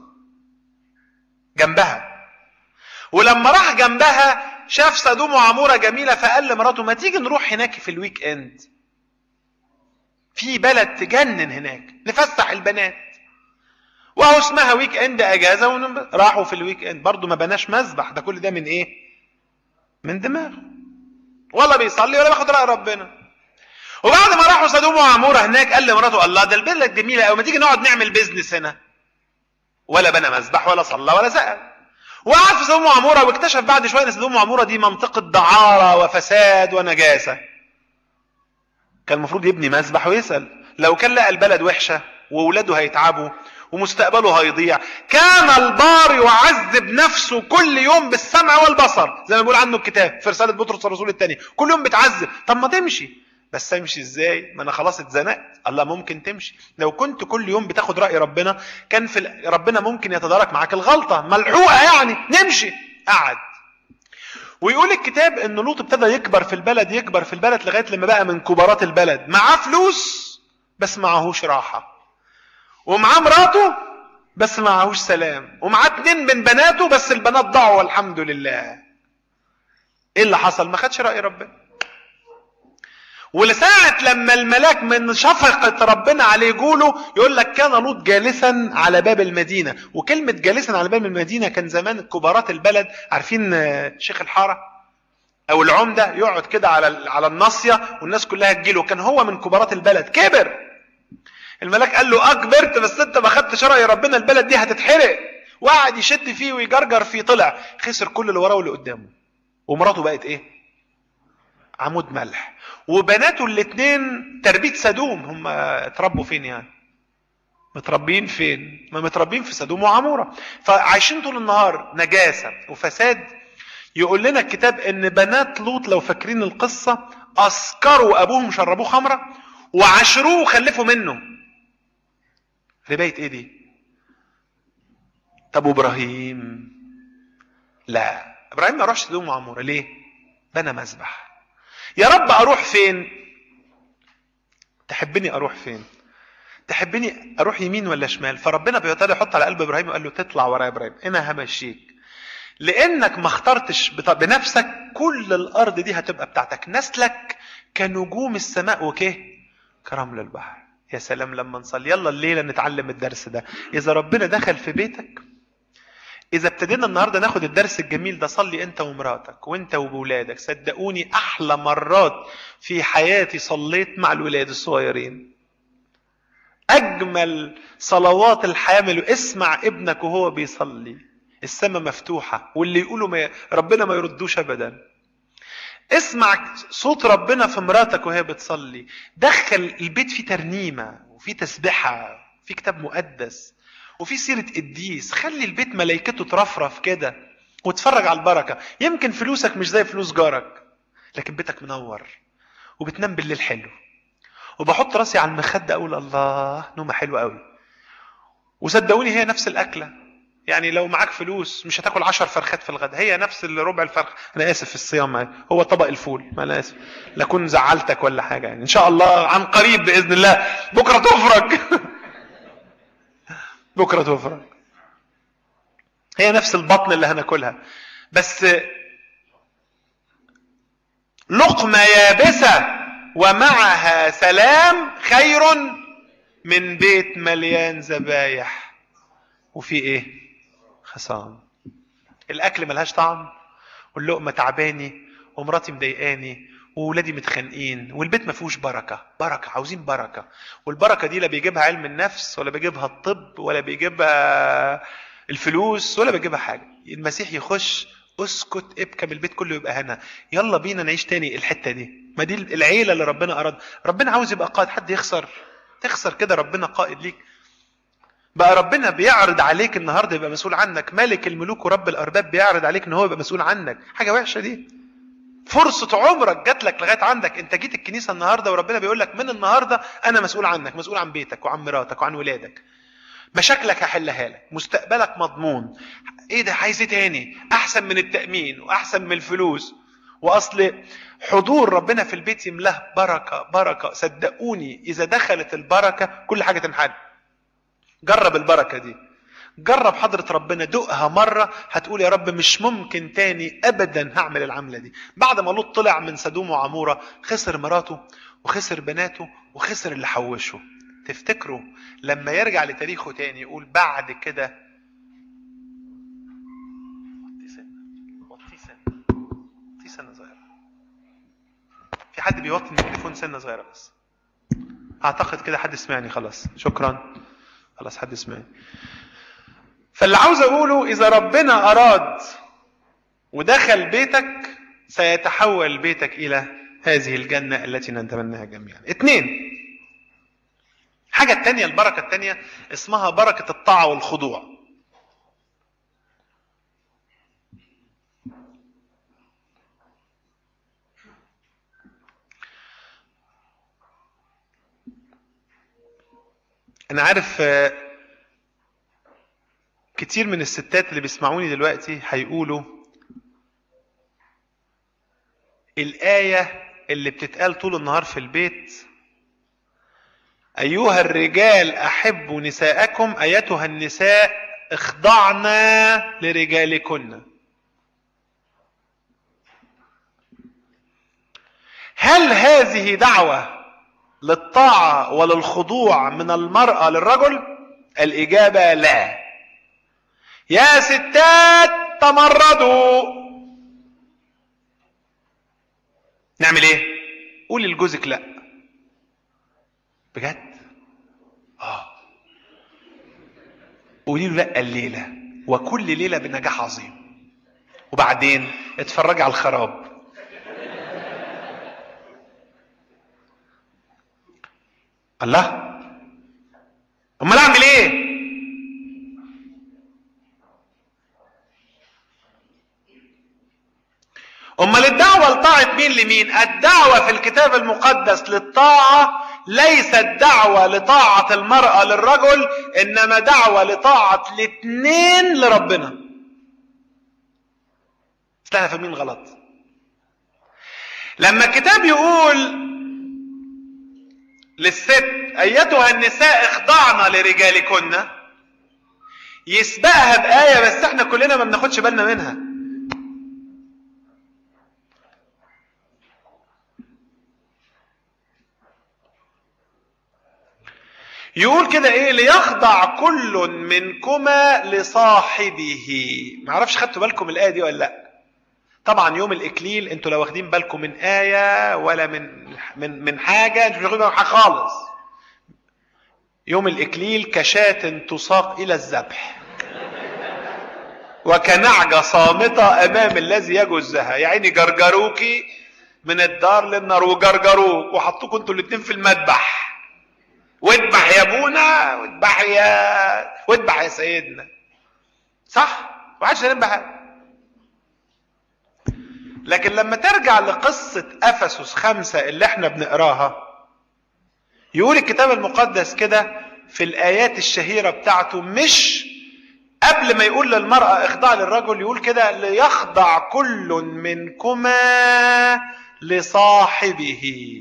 جنبها ولما راح جنبها شاف سدوم وعمورة جميلة فقال لمراته ما تيجي نروح هناك في الويك اند في بلد تجنن هناك نفسح البنات وهو اسمها ويك اند اجازه ونب... راحوا في الويك اند برضه ما بناش مذبح ده كل ده من ايه من دماغه ولا بيصلي ولا بياخد راي ربنا وبعد ما راحوا سدوم وعموره هناك قال لمراته الله ده البلد جميله قوي ما تيجي نقعد نعمل بيزنس هنا ولا بنى مذبح ولا صلى ولا سال وقعد في سدوم وعموره واكتشف بعد شويه ان سدوم وعموره دي منطقه دعاره وفساد ونجاسه كان المفروض يبني مذبح ويسأل لو كان لقى البلد وحشة وولاده هيتعبوا ومستقبله هيضيع كان البار يعذب نفسه كل يوم بالسمع والبصر زي ما بيقول عنه الكتاب في رسالة بطرس الرسول الثاني كل يوم بتعذب طب ما تمشي بس امشي ازاي ما انا خلاص اتزنقت الله ممكن تمشي لو كنت كل يوم بتاخد رأي ربنا كان في ربنا ممكن يتدارك معاك الغلطة ملحوقة يعني نمشي قعد ويقول الكتاب ان لوط ابتدى يكبر في البلد يكبر في البلد لغايه لما بقى من كبارات البلد معاه فلوس بس معهوش راحه ومعاه مراته بس معهوش سلام ومعاه اتنين من بناته بس البنات ضاعوا والحمد لله ايه اللي حصل ما خدش راي ربنا ولساعة لما الملاك من شفقة ربنا عليه يقوله يقول لك كان لوط جالسا على باب المدينة وكلمة جالسا على باب المدينة كان زمان كبارات البلد عارفين شيخ الحارة أو العمدة يقعد كده على على الناصية والناس كلها تجيله كان هو من كبارات البلد كبر الملاك قال له أكبرت بس أنت ما خدتش رأي ربنا البلد دي هتتحرق وقعد يشد فيه ويجرجر فيه طلع خسر كل اللي وراه واللي قدامه ومراته بقت إيه؟ عمود ملح وبناته الاثنين تربيه سدوم هم اتربوا فين يعني متربيين فين ما متربيين في سدوم وعموره فعايشين طول النهار نجاسه وفساد يقول لنا الكتاب ان بنات لوط لو فاكرين القصه اسكروا ابوهم شربوه خمره وعشروه وخلفوا منه ربايه ايه دي طب ابراهيم لا ابراهيم ما راحش سدوم وعموره ليه بنى مذبح يا رب اروح فين تحبني اروح فين تحبني اروح يمين ولا شمال فربنا بيبتدي يحط على قلب ابراهيم وقال له تطلع ورايا ابراهيم انا همشيك لانك ما اخترتش بنفسك كل الارض دي هتبقى بتاعتك نسلك كنجوم السماء وكيه كرمل البحر يا سلام لما نصلي يلا الليله نتعلم الدرس ده اذا ربنا دخل في بيتك إذا ابتدينا النهارده ناخد الدرس الجميل ده صلي أنت ومراتك وأنت وبولادك صدقوني أحلى مرات في حياتي صليت مع الولاد الصغيرين أجمل صلوات الحياة اسمع ابنك وهو بيصلي السماء مفتوحة واللي يقولوا ما ربنا ما يردوش أبدا اسمع صوت ربنا في مراتك وهي بتصلي دخل البيت فيه ترنيمة وفي تسبحة في كتاب مقدس وفي سيرة قديس خلي البيت ملائكته ترفرف كده وتفرج على البركة يمكن فلوسك مش زي فلوس جارك لكن بيتك منور وبتنام بالليل حلو وبحط راسي على المخدة أقول الله نومة حلوة قوي وصدقوني هي نفس الأكلة يعني لو معاك فلوس مش هتاكل عشر فرخات في الغداء هي نفس ربع الفرخ انا اسف في الصيام معي. هو طبق الفول ما انا اسف لكون زعلتك ولا حاجه يعني ان شاء الله عن قريب باذن الله بكره تفرج بكره تفرج هي نفس البطن اللي هناكلها بس لقمه يابسه ومعها سلام خير من بيت مليان ذبايح وفي ايه خصام الاكل ملهاش طعم واللقمه تعباني ومراتي مضايقاني وولادي متخانقين والبيت ما فيهوش بركه بركه عاوزين بركه والبركه دي لا بيجيبها علم النفس ولا بيجيبها الطب ولا بيجيبها الفلوس ولا بيجيبها حاجه المسيح يخش اسكت ابكى البيت كله يبقى هنا يلا بينا نعيش تاني الحته دي ما دي العيله اللي ربنا اراد ربنا عاوز يبقى قائد حد يخسر تخسر كده ربنا قائد ليك بقى ربنا بيعرض عليك النهارده يبقى مسؤول عنك ملك الملوك ورب الارباب بيعرض عليك ان هو يبقى مسؤول عنك حاجه وحشه دي فرصة عمرك جات لك لغاية عندك انت جيت الكنيسة النهاردة وربنا بيقول لك من النهاردة انا مسؤول عنك مسؤول عن بيتك وعن مراتك وعن ولادك مشاكلك هحلها لك مستقبلك مضمون ايه ده عايز ايه تاني احسن من التأمين واحسن من الفلوس واصل حضور ربنا في البيت يملاه بركة بركة صدقوني اذا دخلت البركة كل حاجة تنحل جرب البركة دي جرب حضرة ربنا دقها مرة هتقول يا رب مش ممكن تاني أبدا هعمل العملة دي بعد ما لوط طلع من سدوم وعمورة خسر مراته وخسر بناته وخسر اللي حوشه تفتكروا لما يرجع لتاريخه تاني يقول بعد كده سنة صغيرة في حد بيوطي الميكروفون سنة صغيرة بس أعتقد كده حد سمعني خلاص شكرا خلاص حد سمعني فاللي عاوز اقوله اذا ربنا اراد ودخل بيتك سيتحول بيتك الى هذه الجنة التي نتمناها جميعا اثنين حاجة التانية البركة التانية اسمها بركة الطاعة والخضوع انا عارف كتير من الستات اللي بيسمعوني دلوقتي هيقولوا الآية اللي بتتقال طول النهار في البيت أيها الرجال أحبوا نساءكم أيتها النساء اخضعنا لرجالكن هل هذه دعوة للطاعة وللخضوع من المرأة للرجل؟ الإجابة لا يا ستات تمردوا نعمل ايه قولي لجوزك لا بجد اه قولي له لا الليله وكل ليله بنجاح عظيم وبعدين اتفرجي على الخراب الله امال اعمل ايه امال الدعوه لطاعه مين لمين الدعوه في الكتاب المقدس للطاعه ليست دعوه لطاعه المراه للرجل انما دعوه لطاعه الاثنين لربنا احنا فاهمين غلط لما الكتاب يقول للست ايتها النساء اخضعن لرجالكن يسبقها بايه بس احنا كلنا ما بناخدش بالنا منها يقول كده ايه ليخضع كل منكما لصاحبه ما اعرفش خدتوا بالكم الايه دي ولا لا طبعا يوم الاكليل انتوا لو واخدين بالكم من ايه ولا من من من حاجه انتوا مش واخدين بالكم حاجه خالص يوم الاكليل كشاة تساق الى الذبح وكنعجة صامتة أمام الذي يجزها يا عيني جرجروكي من الدار للنار وجرجروك وحطوكوا انتوا الاتنين في المذبح واذبح يا ابونا واذبح يا واذبح يا سيدنا صح؟ وعادش هنذبح لكن لما ترجع لقصة أفسس خمسة اللي احنا بنقراها يقول الكتاب المقدس كده في الآيات الشهيرة بتاعته مش قبل ما يقول للمرأة اخضع للرجل يقول كده ليخضع كل منكما لصاحبه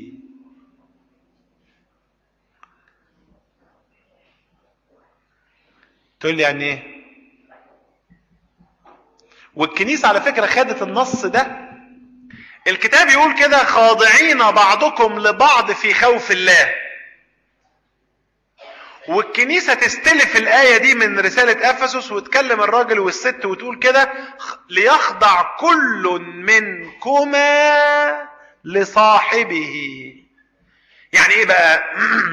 تقول لي يعني ايه والكنيسة على فكرة خدت النص ده الكتاب يقول كده خاضعين بعضكم لبعض في خوف الله والكنيسة تستلف الآية دي من رسالة أفسس وتكلم الراجل والست وتقول كده ليخضع كل منكما لصاحبه يعني ايه بقى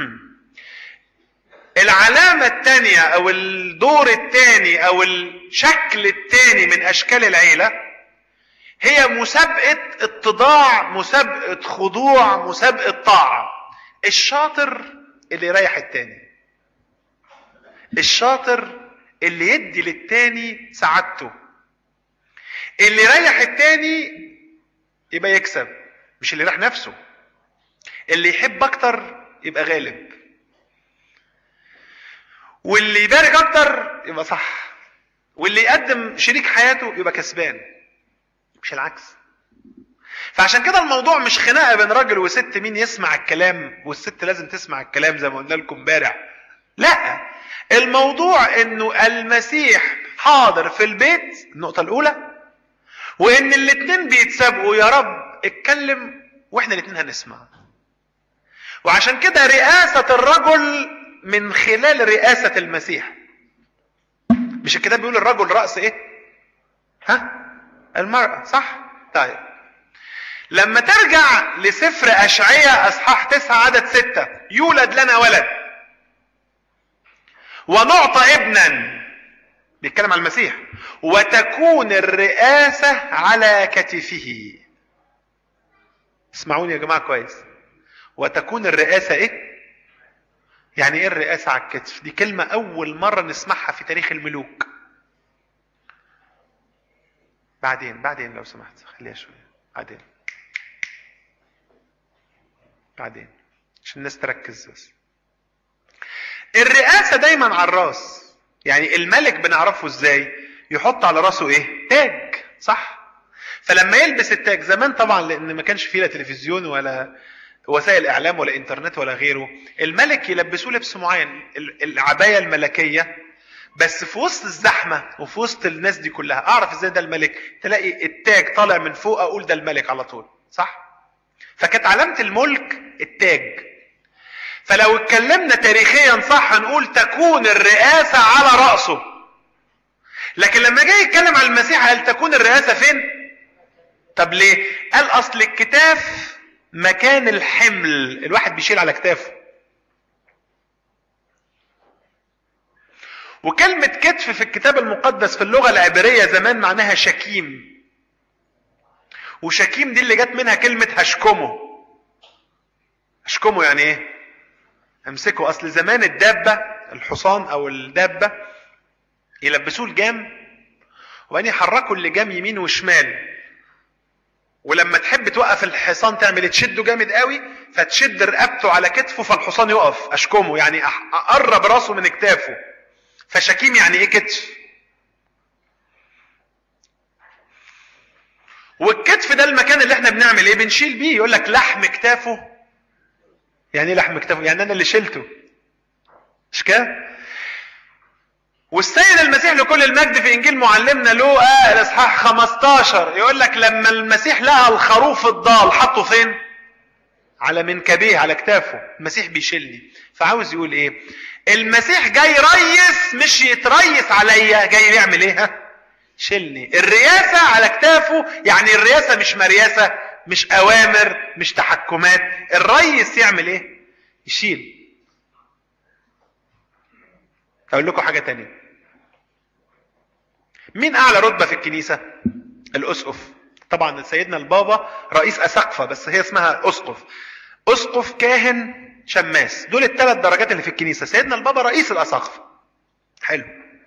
العلامة الثانية او الدور الثاني او الشكل الثاني من اشكال العيلة هي مسابقة اتضاع مسابقة خضوع مسابقة طاعة الشاطر اللي يريح التاني الشاطر اللي يدي للتاني سعادته اللي يريح التاني يبقى يكسب مش اللي يريح نفسه اللي يحب اكتر يبقى غالب واللي يبارك اكتر يبقى صح واللي يقدم شريك حياته يبقى كسبان مش العكس فعشان كده الموضوع مش خناقه بين راجل وست مين يسمع الكلام والست لازم تسمع الكلام زي ما قلنا لكم امبارح لا الموضوع انه المسيح حاضر في البيت النقطه الاولى وان الاتنين بيتسابقوا يا رب اتكلم واحنا الاتنين هنسمع وعشان كده رئاسه الرجل من خلال رئاسه المسيح مش الكتاب بيقول الرجل راس ايه ها المرأة صح؟ طيب لما ترجع لسفر أشعية أصحاح تسعة عدد ستة يولد لنا ولد ونعطى ابنا بيتكلم عن المسيح وتكون الرئاسة على كتفه اسمعوني يا جماعة كويس وتكون الرئاسة ايه يعني ايه الرئاسة على الكتف دي كلمة أول مرة نسمعها في تاريخ الملوك بعدين بعدين لو سمحت خليها شوية بعدين بعدين عشان الناس تركز بس الرئاسة دايما على الراس يعني الملك بنعرفه ازاي يحط على راسه ايه تاج صح فلما يلبس التاج زمان طبعا لان ما كانش فيه لا تلفزيون ولا وسائل اعلام ولا انترنت ولا غيره الملك يلبسوه لبس معين العبايه الملكيه بس في وسط الزحمه وفي وسط الناس دي كلها اعرف ازاي ده الملك تلاقي التاج طالع من فوق اقول ده الملك على طول صح فكانت علامه الملك التاج فلو اتكلمنا تاريخيا صح نقول تكون الرئاسه على راسه لكن لما جاي يتكلم عن المسيح هل تكون الرئاسه فين طب ليه قال اصل الكتاف مكان الحمل الواحد بيشيل على كتافه وكلمة كتف في الكتاب المقدس في اللغة العبرية زمان معناها شكيم وشكيم دي اللي جت منها كلمة هشكمه هشكمه يعني ايه امسكه اصل زمان الدابة الحصان او الدابة يلبسوه الجام وبعدين يحركوا اللجام يمين وشمال ولما تحب توقف الحصان تعمل تشده جامد قوي فتشد رقبته على كتفه فالحصان يقف اشكمه يعني اقرب راسه من كتافه فشكيم يعني ايه كتف والكتف ده المكان اللي احنا بنعمل ايه بنشيل بيه يقول لك لحم كتافه يعني ايه لحم كتافه يعني انا اللي شلته مش كده والسيد المسيح لكل المجد في انجيل معلمنا لوقا الاصحاح 15 يقول لك لما المسيح لقى الخروف الضال حطه فين على منكبيه على كتافه المسيح بيشيلني فعاوز يقول ايه المسيح جاي ريس مش يتريس عليا جاي يعمل ايه ها شيلني الرياسة على كتافه يعني الرياسة مش مرياسة مش اوامر مش تحكمات الريس يعمل ايه يشيل اقول لكم حاجة تانية مين اعلى رتبه في الكنيسه الاسقف طبعا سيدنا البابا رئيس اسقفه بس هي اسمها اسقف اسقف كاهن شماس دول الثلاث درجات اللي في الكنيسه سيدنا البابا رئيس الاساقفه حلو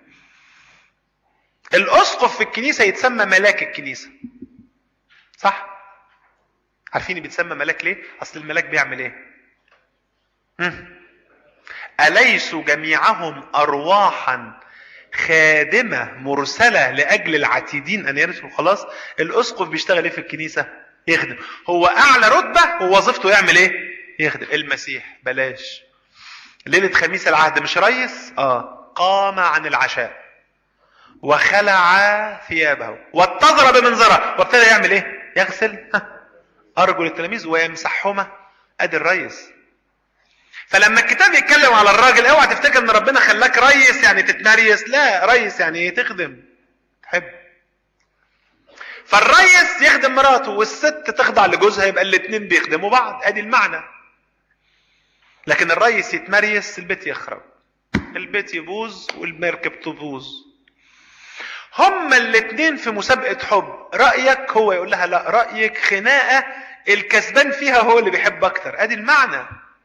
الاسقف في الكنيسه يتسمى ملاك الكنيسه صح عارفين بيتسمى ملاك ليه اصل الملاك بيعمل ايه هم. اليسوا جميعهم ارواحا خادمه مرسله لاجل العتيدين ان يرثوا خلاص الاسقف بيشتغل ايه في الكنيسه يخدم هو اعلى رتبه ووظيفته يعمل ايه يخدم المسيح بلاش ليله خميس العهد مش ريس اه قام عن العشاء وخلع ثيابه واتضر بمنظره وابتدى يعمل ايه يغسل ارجل التلاميذ ويمسحهما ادي الريس فلما الكتاب يتكلم على الراجل اوعى تفتكر ان ربنا خلاك ريس يعني تتمريس لا ريس يعني ايه تخدم تحب فالريس يخدم مراته والست تخضع لجوزها يبقى الاثنين بيخدموا بعض ادي المعنى لكن الريس يتمريس البيت يخرب البيت يبوظ والمركب تبوظ هما الاثنين في مسابقة حب رأيك هو يقول لها لا رأيك خناقة الكسبان فيها هو اللي بيحب اكتر ادي المعنى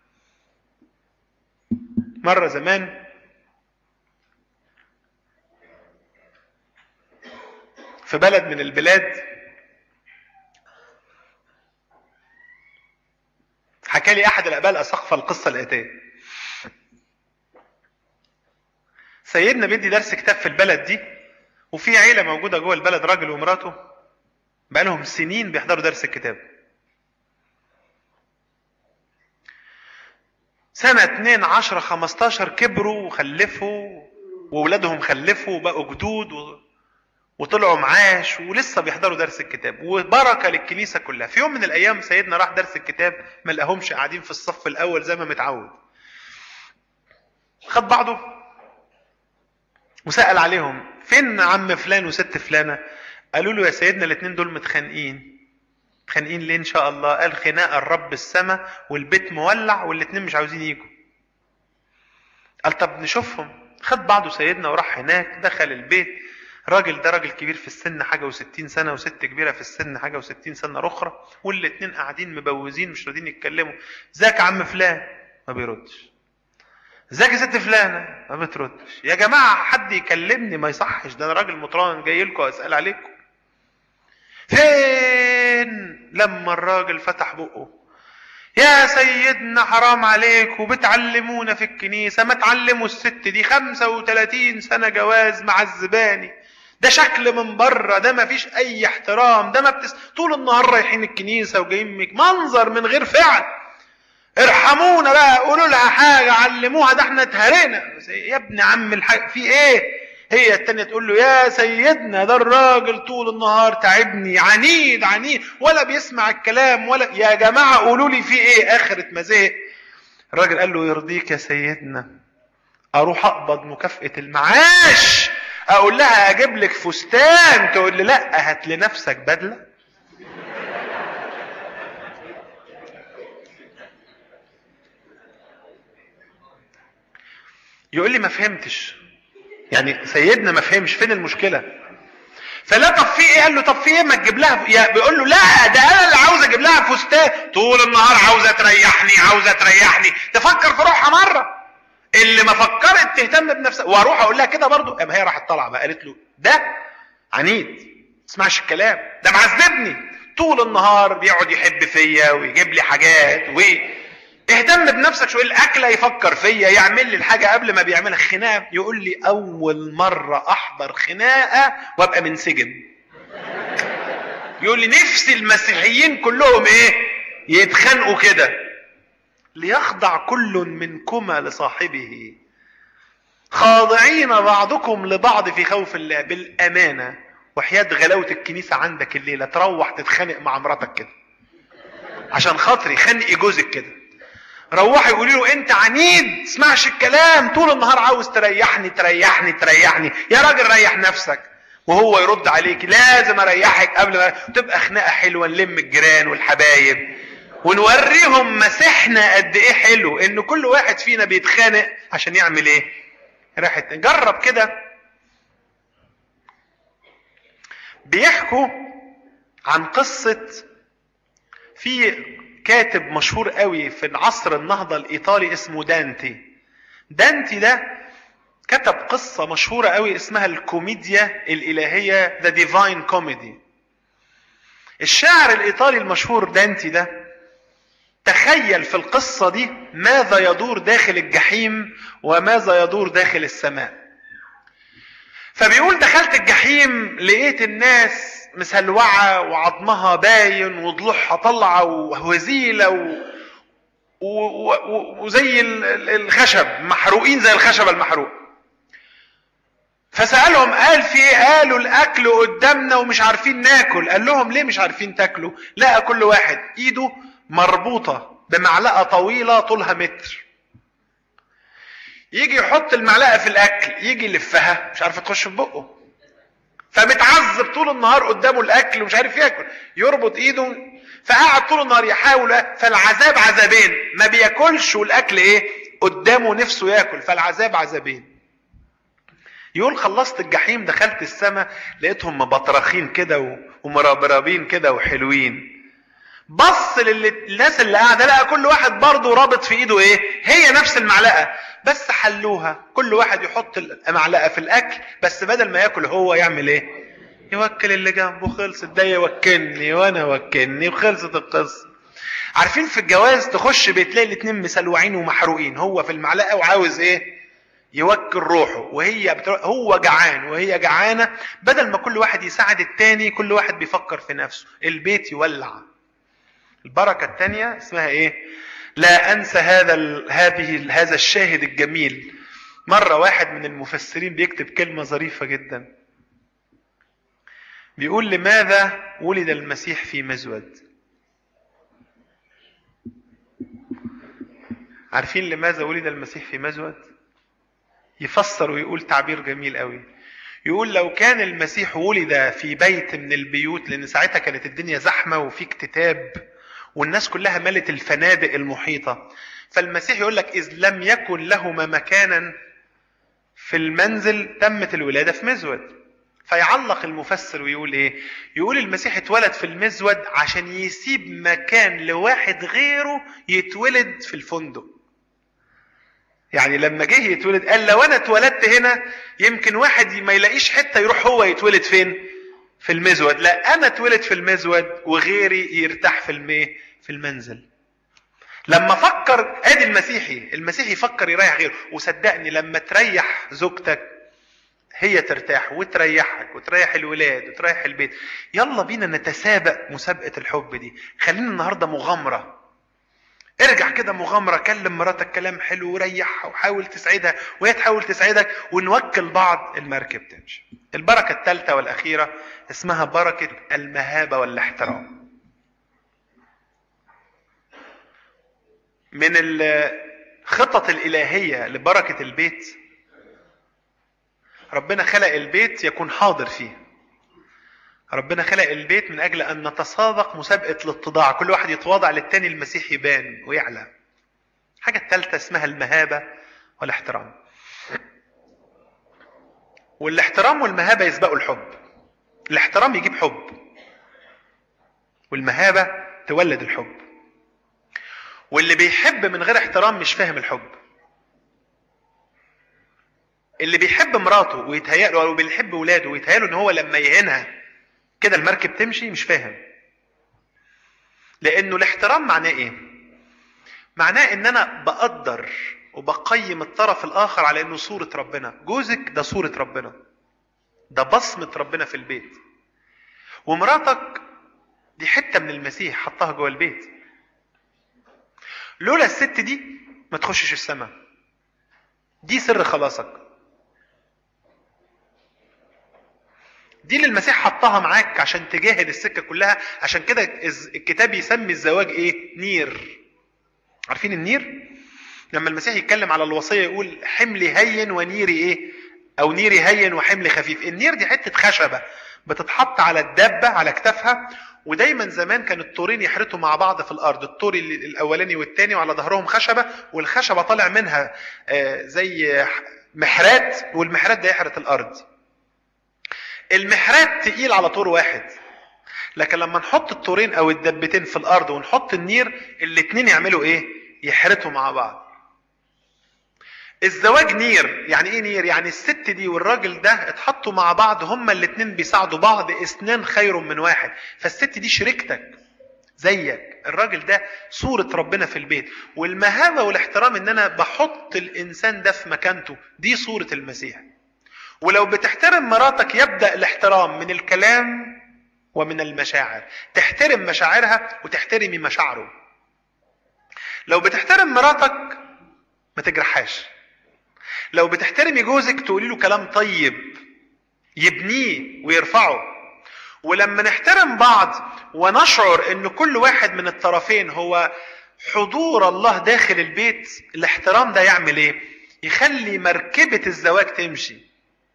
مرة زمان في بلد من البلاد حكى لي احد الاباء الاسقفه القصه الاتيه سيدنا بيدي درس كتاب في البلد دي وفي عيله موجوده جوه البلد راجل ومراته بقالهم سنين بيحضروا درس الكتاب سنة 2 10 15 كبروا وخلفوا وولادهم خلفوا وبقوا جدود و... وطلعوا معاش ولسه بيحضروا درس الكتاب وبركة للكنيسة كلها في يوم من الأيام سيدنا راح درس الكتاب ما لقاهمش قاعدين في الصف الأول زي ما متعود خد بعضه وسأل عليهم فين عم فلان وست فلانة قالوا له يا سيدنا الاثنين دول متخانقين متخانقين ليه ان شاء الله قال خناقه الرب السما والبيت مولع والاثنين مش عاوزين يجوا قال طب نشوفهم خد بعضه سيدنا وراح هناك دخل البيت راجل ده راجل كبير في السن حاجة وستين سنة وست كبيرة في السن حاجة وستين سنة أخرى والاتنين قاعدين مبوزين مش راضيين يتكلموا ازيك يا عم فلان ما بيردش ازيك يا ست فلانة ما بتردش يا جماعة حد يكلمني ما يصحش ده أنا راجل مطران جاي لكم أسأل عليكم فين لما الراجل فتح بقه يا سيدنا حرام عليك وبتعلمونا في الكنيسة ما تعلموا الست دي خمسة وتلاتين سنة جواز مع الزباني ده شكل من بره ده ما فيش اي احترام ده ما بتس... طول النهار رايحين الكنيسة وجايين مك منظر من غير فعل ارحمونا بقى قولوا لها حاجة علموها ده احنا اتهرينا يا ابن عم الحاج في ايه هي التانية تقول له يا سيدنا ده الراجل طول النهار تعبني عنيد عنيد ولا بيسمع الكلام ولا يا جماعة قولوا لي في ايه اخرة ما زهق الراجل قال له يرضيك يا سيدنا اروح اقبض مكافأة المعاش اقول لها اجيب لك فستان تقول لي لا هات لنفسك بدلة يقول لي ما فهمتش يعني سيدنا ما فهمش فين المشكله فلا طب في ايه قال له طب في ايه ما تجيب لها يا بيقول له لا ده انا اللي عاوز اجيب لها فستان طول النهار عاوزه تريحني عاوزه تريحني تفكر في روحها مره اللي ما فكرت تهتم بنفسها واروح اقول لها كده برضو اما هي راحت طالعه بقى قالت له ده عنيد ما تسمعش الكلام ده معذبني طول النهار بيقعد يحب فيا ويجيب لي حاجات و اهتم بنفسك شويه الاكله يفكر فيا يعمل لي الحاجه قبل ما بيعملها خناقه يقول لي اول مره احضر خناقه وابقى منسجم يقول لي نفسي المسيحيين كلهم ايه يتخانقوا كده ليخضع كل منكما لصاحبه خاضعين بعضكم لبعض في خوف الله بالامانه وحياه غلاوه الكنيسه عندك الليله تروح تتخانق مع مراتك كده عشان خاطري خنقي جوزك كده روحي قولي له انت عنيد اسمعش الكلام طول النهار عاوز تريحني تريحني تريحني يا راجل ريح نفسك وهو يرد عليك لازم اريحك قبل ما تبقى خناقه حلوه نلم الجيران والحبايب ونوريهم مسيحنا قد ايه حلو ان كل واحد فينا بيتخانق عشان يعمل ايه راحت جرب كده بيحكوا عن قصة في كاتب مشهور قوي في عصر النهضة الإيطالي اسمه دانتي دانتي ده كتب قصة مشهورة قوي اسمها الكوميديا الإلهية The Divine Comedy الشاعر الإيطالي المشهور دانتي ده تخيل في القصة دي ماذا يدور داخل الجحيم وماذا يدور داخل السماء فبيقول دخلت الجحيم لقيت الناس مسلوعة وعظمها باين وضلوعها طالعة وهزيلة و... و... و... وزي الخشب محروقين زي الخشب المحروق فسألهم قال في ايه قالوا الاكل قدامنا ومش عارفين ناكل قال لهم ليه مش عارفين تاكلوا لقى كل واحد ايده مربوطة بمعلقة طويلة طولها متر يجي يحط المعلقة في الأكل يجي يلفها مش عارف تخش في بقه فمتعذب طول النهار قدامه الأكل ومش عارف ياكل يربط إيده فقعد طول النهار يحاول فالعذاب عذابين ما بياكلش والأكل إيه قدامه نفسه ياكل فالعذاب عذابين يقول خلصت الجحيم دخلت السماء لقيتهم مبطرخين كده ومرابرابين كده وحلوين بص للناس اللي قاعده لقى كل واحد برضه رابط في ايده ايه هي نفس المعلقه بس حلوها كل واحد يحط المعلقه في الاكل بس بدل ما ياكل هو يعمل ايه يوكل اللي جنبه خلصت ده يوكلني وانا وكلني وخلصت القصه عارفين في الجواز تخش بتلاقي الاتنين مسلوعين ومحروقين هو في المعلقه وعاوز ايه يوكل روحه وهي بتروح هو جعان وهي جعانه بدل ما كل واحد يساعد التاني كل واحد بيفكر في نفسه البيت يولع البركة الثانية اسمها ايه؟ لا انسى هذا ال... هذه هذا الشاهد الجميل. مرة واحد من المفسرين بيكتب كلمة ظريفة جدا. بيقول لماذا ولد المسيح في مزود؟ عارفين لماذا ولد المسيح في مزود؟ يفسر ويقول تعبير جميل قوي. يقول لو كان المسيح ولد في بيت من البيوت لان ساعتها كانت الدنيا زحمه وفي اكتتاب والناس كلها ملت الفنادق المحيطة فالمسيح يقول لك إذ لم يكن لهما مكانا في المنزل تمت الولادة في مزود فيعلق المفسر ويقول ايه يقول المسيح اتولد في المزود عشان يسيب مكان لواحد غيره يتولد في الفندق يعني لما جه يتولد قال لو انا اتولدت هنا يمكن واحد ما يلاقيش حته يروح هو يتولد فين في المزود لا انا اتولد في المزود وغيري يرتاح في الميه في المنزل لما فكر ادي المسيحي المسيحي يفكر يريح غيره وصدقني لما تريح زوجتك هي ترتاح وتريحك وتريح الولاد وتريح البيت يلا بينا نتسابق مسابقة الحب دي خلينا النهاردة مغامرة ارجع كده مغامرة كلم مراتك كلام حلو وريحها وحاول تسعدها وهي تحاول تسعدك ونوكل بعض المركب تمشي البركة الثالثة والأخيرة اسمها بركة المهابة والاحترام من الخطط الإلهية لبركة البيت ربنا خلق البيت يكون حاضر فيه ربنا خلق البيت من أجل أن نتسابق مسابقة الاتضاع كل واحد يتواضع للتاني المسيح يبان ويعلى الحاجة الثالثة اسمها المهابة والاحترام والاحترام والمهابة يسبقوا الحب الاحترام يجيب حب والمهابة تولد الحب واللي بيحب من غير احترام مش فاهم الحب اللي بيحب مراته ويتهيأ له او بيحب ولاده ويتهيأ له ان هو لما يهينها كده المركب تمشي مش فاهم لانه الاحترام معناه ايه معناه ان انا بقدر وبقيم الطرف الاخر على انه صورة ربنا جوزك ده صورة ربنا ده بصمة ربنا في البيت ومراتك دي حتة من المسيح حطها جوه البيت لولا الست دي ما تخشش السماء دي سر خلاصك دي اللي المسيح حطها معاك عشان تجاهد السكه كلها عشان كده الكتاب يسمي الزواج ايه نير عارفين النير لما المسيح يتكلم على الوصيه يقول حملي هين ونيري ايه او نيري هين وحملي خفيف النير دي حته خشبه بتتحط على الدابه على كتافها ودايما زمان كان الطورين يحرتوا مع بعض في الارض الطور الاولاني والثاني وعلى ظهرهم خشبه والخشبه طالع منها زي محرات والمحرات ده يحرت الارض المحرات تقيل على طور واحد لكن لما نحط الطورين او الدبتين في الارض ونحط النير الاتنين يعملوا ايه يحرتوا مع بعض الزواج نير يعني ايه نير يعني الست دي والراجل ده اتحطوا مع بعض هما الاتنين بيساعدوا بعض اثنان خير من واحد فالست دي شريكتك زيك الراجل ده صورة ربنا في البيت والمهابة والاحترام ان انا بحط الانسان ده في مكانته دي صورة المسيح ولو بتحترم مراتك يبدأ الاحترام من الكلام ومن المشاعر تحترم مشاعرها وتحترمي مشاعره لو بتحترم مراتك ما تجرحهاش لو بتحترمي جوزك تقولي له كلام طيب يبنيه ويرفعه ولما نحترم بعض ونشعر ان كل واحد من الطرفين هو حضور الله داخل البيت الاحترام ده يعمل ايه يخلي مركبة الزواج تمشي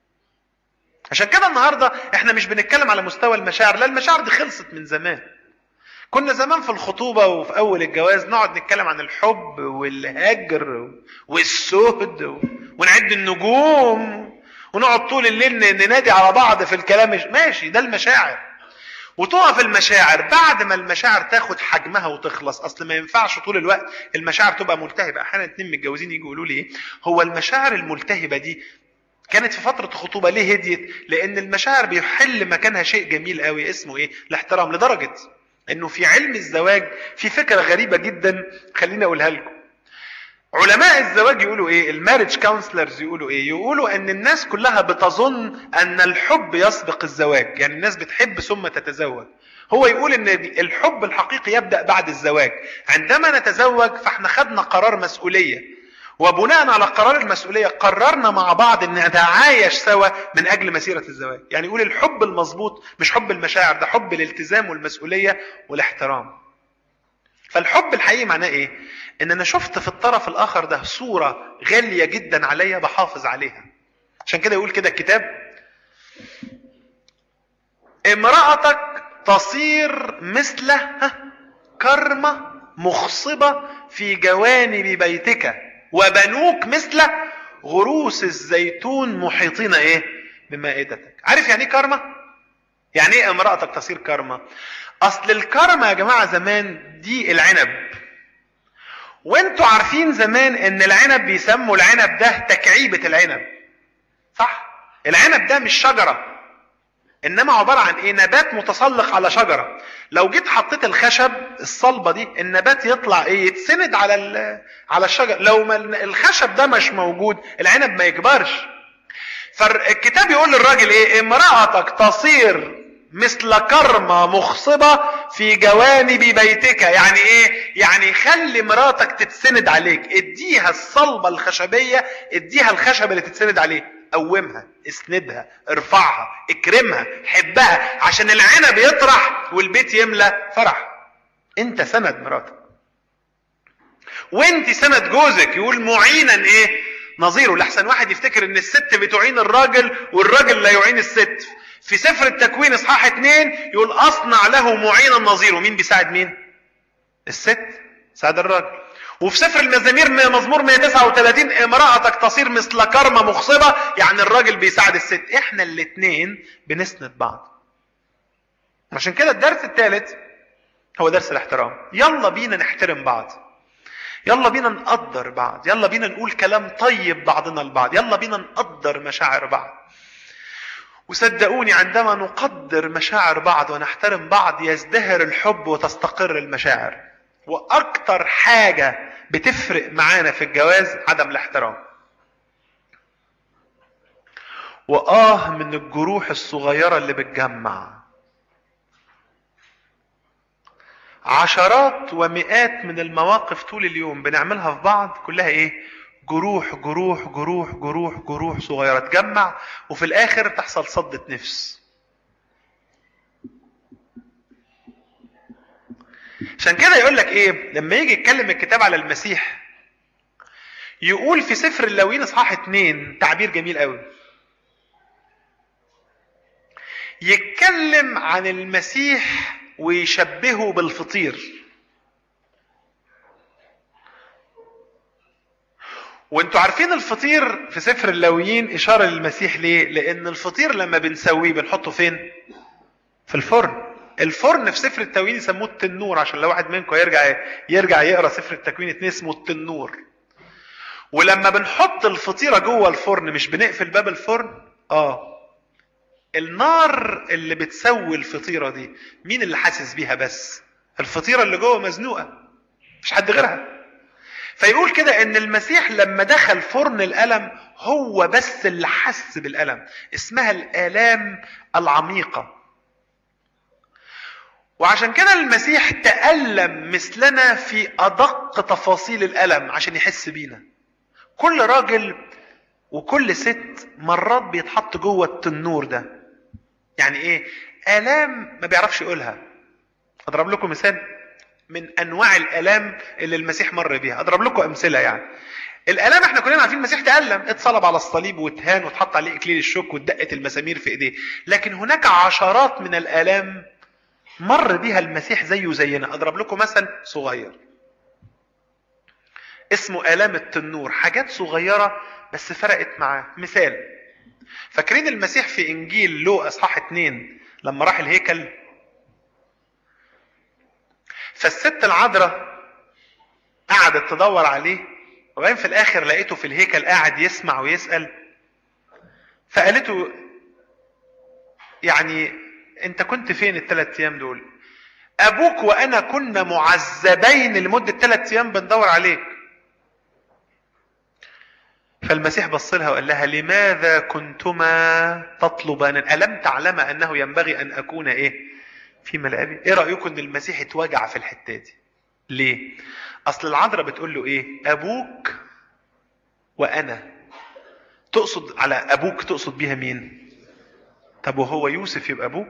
عشان كده النهارده احنا مش بنتكلم على مستوى المشاعر لا المشاعر دي خلصت من زمان كنا زمان في الخطوبة وفي أول الجواز نقعد نتكلم عن الحب والهجر والسهد ونعد النجوم ونقعد طول الليل ننادي على بعض في الكلام ماشي ده المشاعر وتقف المشاعر بعد ما المشاعر تاخد حجمها وتخلص اصل ما ينفعش طول الوقت المشاعر تبقى ملتهبه احيانا اتنين متجوزين يجوا يقولوا لي ايه هو المشاعر الملتهبه دي كانت في فترة خطوبة ليه هديت؟ لأن المشاعر بيحل مكانها شيء جميل قوي اسمه إيه؟ الاحترام لدرجة إنه في علم الزواج في فكرة غريبة جدا خليني أقولها لكم. علماء الزواج يقولوا ايه المارج كونسلرز يقولوا ايه يقولوا ان الناس كلها بتظن ان الحب يسبق الزواج يعني الناس بتحب ثم تتزوج هو يقول ان الحب الحقيقي يبدا بعد الزواج عندما نتزوج فاحنا خدنا قرار مسؤوليه وبناء على قرار المسؤوليه قررنا مع بعض ان نتعايش سوا من اجل مسيره الزواج يعني يقول الحب المظبوط مش حب المشاعر ده حب الالتزام والمسؤوليه والاحترام فالحب الحقيقي معناه ايه ان انا شفت في الطرف الاخر ده صوره غاليه جدا عليا بحافظ عليها عشان كده يقول كده الكتاب امرأتك تصير مثل كرمة مخصبة في جوانب بيتك وبنوك مثل غروس الزيتون محيطين ايه بمائدتك عارف يعني ايه كرمة يعني ايه امرأتك تصير كرمة اصل الكرمة يا جماعة زمان دي العنب وانتوا عارفين زمان ان العنب بيسموا العنب ده تكعيبة العنب صح العنب ده مش شجرة انما عبارة عن ايه نبات متسلق على شجرة لو جيت حطيت الخشب الصلبة دي النبات يطلع ايه يتسند على على الشجر لو ما الخشب ده مش موجود العنب ما يكبرش فالكتاب يقول للراجل ايه امرأتك تصير مثل كرمة مخصبة في جوانب بيتك يعني ايه يعني خلي مراتك تتسند عليك اديها الصلبة الخشبية اديها الخشب اللي تتسند عليه قومها اسندها ارفعها اكرمها حبها عشان العنب يطرح والبيت يملى فرح انت سند مراتك وانت سند جوزك يقول معينا ايه نظيره لحسن واحد يفتكر ان الست بتعين الراجل والراجل لا يعين الست في سفر التكوين اصحاح اتنين يقول اصنع له معينا نظيره مين بيساعد مين الست ساعد الراجل وفي سفر المزامير مزمور 139 امرأتك تصير مثل كرمة مخصبة يعني الراجل بيساعد الست احنا الاتنين بنسند بعض عشان كده الدرس الثالث هو درس الاحترام يلا بينا نحترم بعض يلا بينا نقدر بعض يلا بينا نقول كلام طيب بعضنا البعض يلا بينا نقدر مشاعر بعض وصدقوني عندما نقدر مشاعر بعض ونحترم بعض يزدهر الحب وتستقر المشاعر واكتر حاجة بتفرق معانا في الجواز عدم الاحترام وآه من الجروح الصغيرة اللي بتجمع عشرات ومئات من المواقف طول اليوم بنعملها في بعض كلها ايه جروح جروح جروح جروح جروح صغيرة تجمع وفي الآخر تحصل صدة نفس عشان كده يقول لك ايه لما يجي يتكلم الكتاب على المسيح يقول في سفر اللاويين اصحاح اتنين تعبير جميل قوي يتكلم عن المسيح ويشبهه بالفطير وانتوا عارفين الفطير في سفر اللاويين اشاره للمسيح ليه لان الفطير لما بنسويه بنحطه فين في الفرن الفرن في سفر التكوين يسموه التنور عشان لو واحد منكم يرجع يرجع يقرا سفر التكوين اتنين اسمه التنور ولما بنحط الفطيره جوه الفرن مش بنقفل باب الفرن اه النار اللي بتسوي الفطيره دي مين اللي حاسس بيها بس الفطيره اللي جوه مزنوقه مش حد غيرها فيقول كده ان المسيح لما دخل فرن الالم هو بس اللي حس بالالم اسمها الالام العميقه وعشان كده المسيح تألم مثلنا في أدق تفاصيل الألم عشان يحس بينا كل راجل وكل ست مرات بيتحط جوه التنور ده يعني ايه آلام ما بيعرفش يقولها أضرب لكم مثال من أنواع الآلام اللي المسيح مر بيها أضرب لكم أمثلة يعني الآلام احنا كلنا عارفين المسيح تألم اتصلب على الصليب واتهان واتحط عليه إكليل الشوك واتدقت المسامير في إيديه لكن هناك عشرات من الآلام مر بها المسيح زيه زينا اضرب لكم مثل صغير اسمه آلام التنور حاجات صغيرة بس فرقت معاه مثال فاكرين المسيح في انجيل لو اصحاح اتنين لما راح الهيكل فالست العذراء قعدت تدور عليه وبعدين في الاخر لقيته في الهيكل قاعد يسمع ويسأل فقالته يعني انت كنت فين الثلاث ايام دول ابوك وانا كنا معذبين لمده ثلاث ايام بندور عليك فالمسيح بص لها وقال لها لماذا كنتما تطلبان الم تعلم انه ينبغي ان اكون ايه في ملابي ايه رايكم ان المسيح اتوجع في الحته دي ليه اصل العذراء بتقول له ايه ابوك وانا تقصد على ابوك تقصد بيها مين طب وهو يوسف يبقى ابوه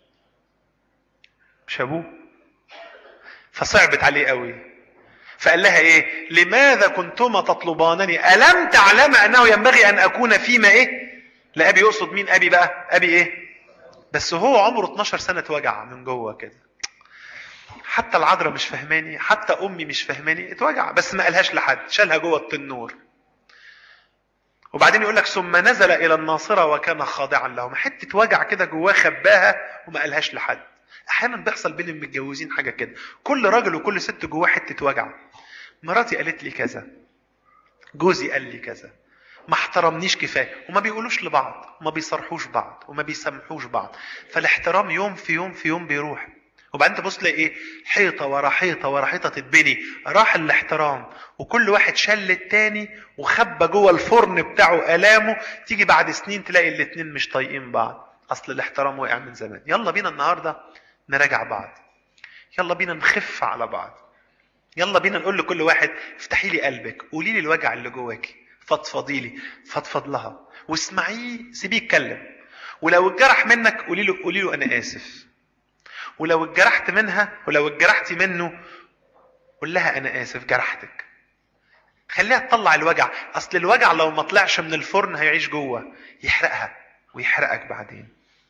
مش ابوه فصعبت عليه قوي فقال لها ايه لماذا كنتما تطلبانني الم تعلم انه ينبغي ان اكون فيما ايه لا ابي يقصد مين ابي بقى ابي ايه بس هو عمره 12 سنه اتوجع من جوه كده حتى العذراء مش فهماني حتى امي مش فهماني اتوجع بس ما قالهاش لحد شالها جوه التنور وبعدين يقول لك ثم نزل الى الناصره وكان خاضعا لهم حته وجع كده جواه خباها وما قالهاش لحد احيانا بيحصل بين المتجوزين حاجه كده كل راجل وكل ست جواه حته وجع مراتي قالت لي كذا جوزي قال لي كذا ما احترمنيش كفايه وما بيقولوش لبعض وما بيصرحوش بعض وما بيسامحوش بعض فالاحترام يوم في يوم في يوم بيروح وبعدين تبص تلاقي ايه حيطه ورا حيطه ورا حيطه تتبني راح الاحترام وكل واحد شل التاني وخبى جوه الفرن بتاعه الامه تيجي بعد سنين تلاقي الاتنين مش طايقين بعض اصل الاحترام وقع من زمان يلا بينا النهارده نراجع بعض يلا بينا نخف على بعض يلا بينا نقول لكل واحد افتحي لي قلبك قولي لي الوجع اللي جواكي فضفضي لي فضفض لها واسمعيه سيبيه يتكلم ولو اتجرح منك قولي له قولي له انا اسف ولو اتجرحت منها ولو اتجرحتي منه قول لها انا اسف جرحتك خليها تطلع الوجع اصل الوجع لو ما طلعش من الفرن هيعيش جوه يحرقها ويحرقك بعدين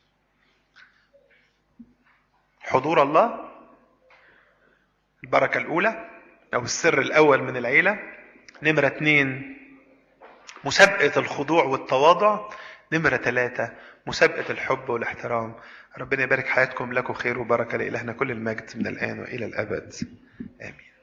حضور الله البركة الأولى أو السر الأول من العيلة نمرة اتنين مسابقة الخضوع والتواضع نمرة ثلاثة مسابقة الحب والاحترام ربنا يبارك حياتكم لكم خير وبركة لإلهنا كل المجد من الآن وإلى الأبد آمين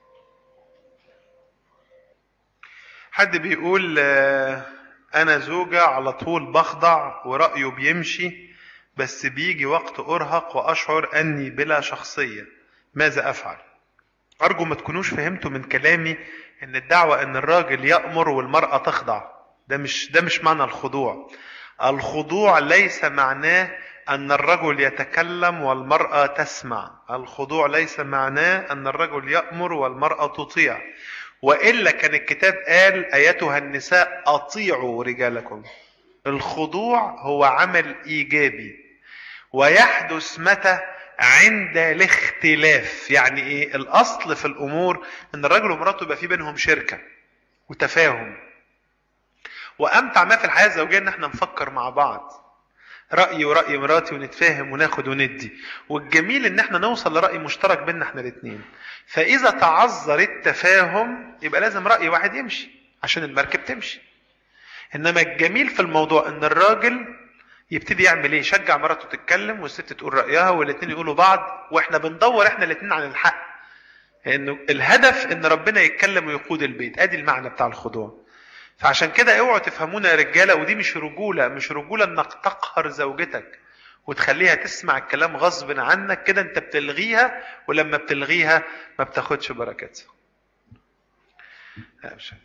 حد بيقول أنا زوجة على طول بخضع ورأيه بيمشي بس بيجي وقت أرهق وأشعر أني بلا شخصية ماذا أفعل أرجو ما تكونوش فهمتوا من كلامي أن الدعوة أن الراجل يأمر والمرأة تخضع ده مش ده مش معنى الخضوع الخضوع ليس معناه أن الرجل يتكلم والمرأة تسمع الخضوع ليس معناه أن الرجل يأمر والمرأة تطيع وإلا كان الكتاب قال أيتها النساء أطيعوا رجالكم الخضوع هو عمل إيجابي ويحدث متى عند الاختلاف يعني ايه الاصل في الامور ان الرجل ومراته يبقى في بينهم شركه وتفاهم وامتع ما في الحياه الزوجيه ان احنا نفكر مع بعض رايي وراي مراتي ونتفاهم وناخد وندي والجميل ان احنا نوصل لراي مشترك بيننا احنا الاثنين فاذا تعذر التفاهم يبقى لازم راي واحد يمشي عشان المركب تمشي انما الجميل في الموضوع ان الراجل يبتدي يعمل ايه يشجع مراته تتكلم والست تقول رايها والاثنين يقولوا بعض واحنا بندور احنا الاثنين عن الحق انه الهدف ان ربنا يتكلم ويقود البيت ادي المعنى بتاع الخضوع فعشان كده اوعوا تفهمونا يا رجاله ودي مش رجوله مش رجوله انك تقهر زوجتك وتخليها تسمع الكلام غصب عنك كده انت بتلغيها ولما بتلغيها ما بتاخدش بركتها لا مش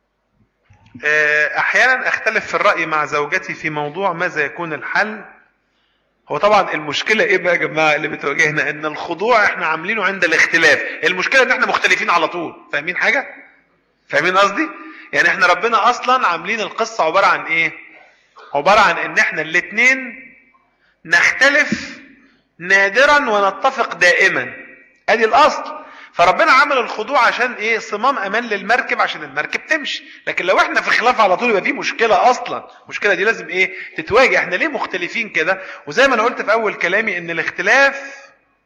احيانا اختلف في الراي مع زوجتي في موضوع ماذا يكون الحل هو طبعا المشكله ايه بقى يا جماعه اللي بتواجهنا ان الخضوع احنا عاملينه عند الاختلاف المشكله ان احنا مختلفين على طول فاهمين حاجه فاهمين قصدي يعني احنا ربنا اصلا عاملين القصه عباره عن ايه عباره عن ان احنا الاثنين نختلف نادرا ونتفق دائما ادي الاصل فربنا عمل الخضوع عشان ايه صمام امان للمركب عشان المركب تمشي لكن لو احنا في خلاف على طول يبقى في مشكله اصلا المشكله دي لازم ايه تتواجه احنا ليه مختلفين كده وزي ما انا قلت في اول كلامي ان الاختلاف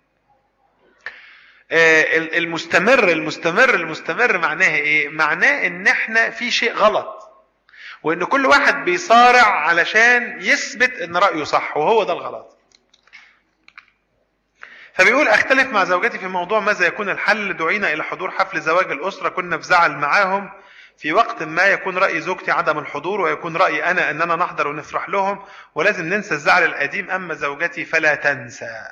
آه المستمر المستمر المستمر معناه ايه معناه ان احنا في شيء غلط وان كل واحد بيصارع علشان يثبت ان رايه صح وهو ده الغلط فبيقول اختلف مع زوجتي في موضوع ماذا يكون الحل دعينا الى حضور حفل زواج الاسره كنا في زعل معاهم في وقت ما يكون راي زوجتي عدم الحضور ويكون رايي انا اننا نحضر ونفرح لهم ولازم ننسى الزعل القديم اما زوجتي فلا تنسى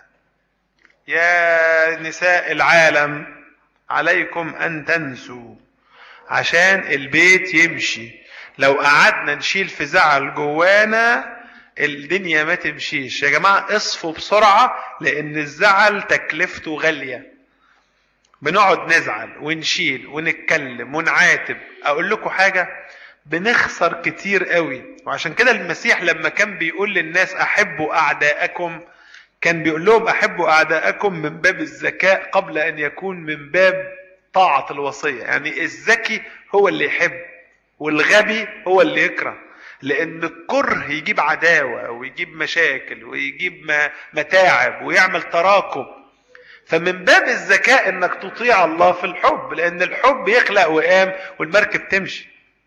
يا نساء العالم عليكم ان تنسوا عشان البيت يمشي لو قعدنا نشيل في زعل جوانا الدنيا ما تمشيش يا جماعة اصفوا بسرعة لان الزعل تكلفته غالية بنقعد نزعل ونشيل ونتكلم ونعاتب اقول لكم حاجة بنخسر كتير قوي وعشان كده المسيح لما كان بيقول للناس احبوا اعداءكم كان بيقول لهم احبوا اعداءكم من باب الذكاء قبل ان يكون من باب طاعة الوصية يعني الذكي هو اللي يحب والغبي هو اللي يكره لان الكره يجيب عداوه ويجيب مشاكل ويجيب متاعب ويعمل تراكم فمن باب الذكاء انك تطيع الله في الحب لان الحب يخلق وقام والمركب تمشي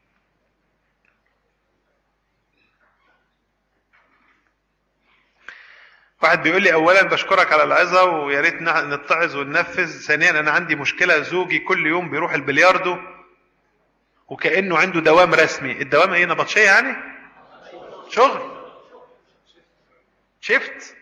واحد بيقول لي اولا بشكرك على العظه ويا ريت نتعظ وننفذ ثانيا انا عندي مشكله زوجي كل يوم بيروح البلياردو وكانه عنده دوام رسمي الدوام ايه نبطشيه يعني شغل شفت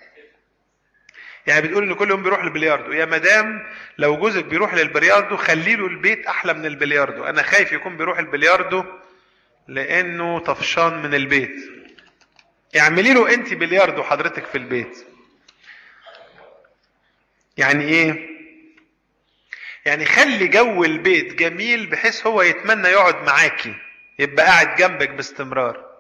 يعني بتقول ان كل يوم بيروح البلياردو يا مدام لو جوزك بيروح للبلياردو خلي له البيت احلى من البلياردو انا خايف يكون بيروح البلياردو لانه طفشان من البيت اعملي له انت بلياردو حضرتك في البيت يعني ايه يعني خلي جو البيت جميل بحيث هو يتمنى يقعد معاكي يبقى قاعد جنبك باستمرار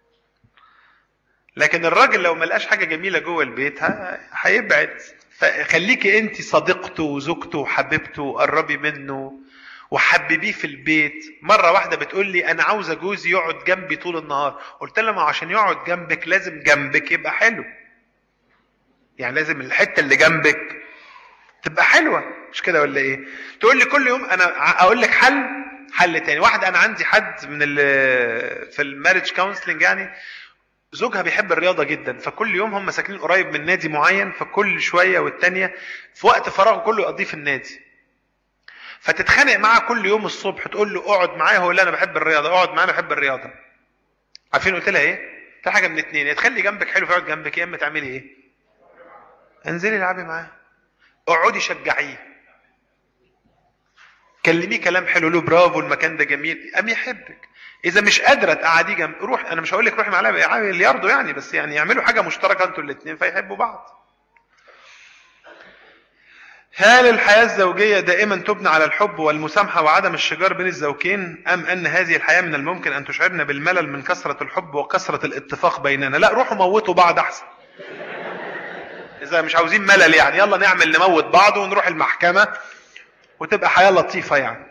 لكن الراجل لو ملقاش حاجه جميله جوه البيت هيبعد فخليكي انت صديقته وزوجته وحبيبته وقربي منه وحببيه في البيت مرة واحدة بتقول لي أنا عاوزة جوزي يقعد جنبي طول النهار قلت لها ما عشان يقعد جنبك لازم جنبك يبقى حلو يعني لازم الحتة اللي جنبك تبقى حلوة مش كده ولا ايه تقول لي كل يوم انا اقول لك حل حل تاني واحد انا عندي حد من في الماريج كونسلنج يعني زوجها بيحب الرياضه جدا فكل يوم هم ساكنين قريب من نادي معين فكل شويه والتانيه في وقت فراغه كله يقضيه في النادي فتتخانق معاه كل يوم الصبح تقول له اقعد معايا هو اللي انا بحب الرياضه اقعد معايا انا بحب الرياضه عارفين قلت لها ايه قلت حاجه من اتنين يا تخلي جنبك حلو فيقعد جنبك يا اما تعملي ايه انزلي العبي معاه اقعدي شجعيه كلميه كلام حلو له برافو المكان ده جميل قام يحبك اذا مش قادره تقعديه جنب روح انا مش هقول لك روحي معاه بلياردو يعني بس يعني يعملوا حاجه مشتركه انتوا الاثنين فيحبوا بعض هل الحياة الزوجية دائما تبنى على الحب والمسامحة وعدم الشجار بين الزوجين أم أن هذه الحياة من الممكن أن تشعرنا بالملل من كثرة الحب وكثرة الاتفاق بيننا لا روحوا موتوا بعض أحسن إذا مش عاوزين ملل يعني يلا نعمل نموت بعض ونروح المحكمة وتبقى حياة لطيفة يعني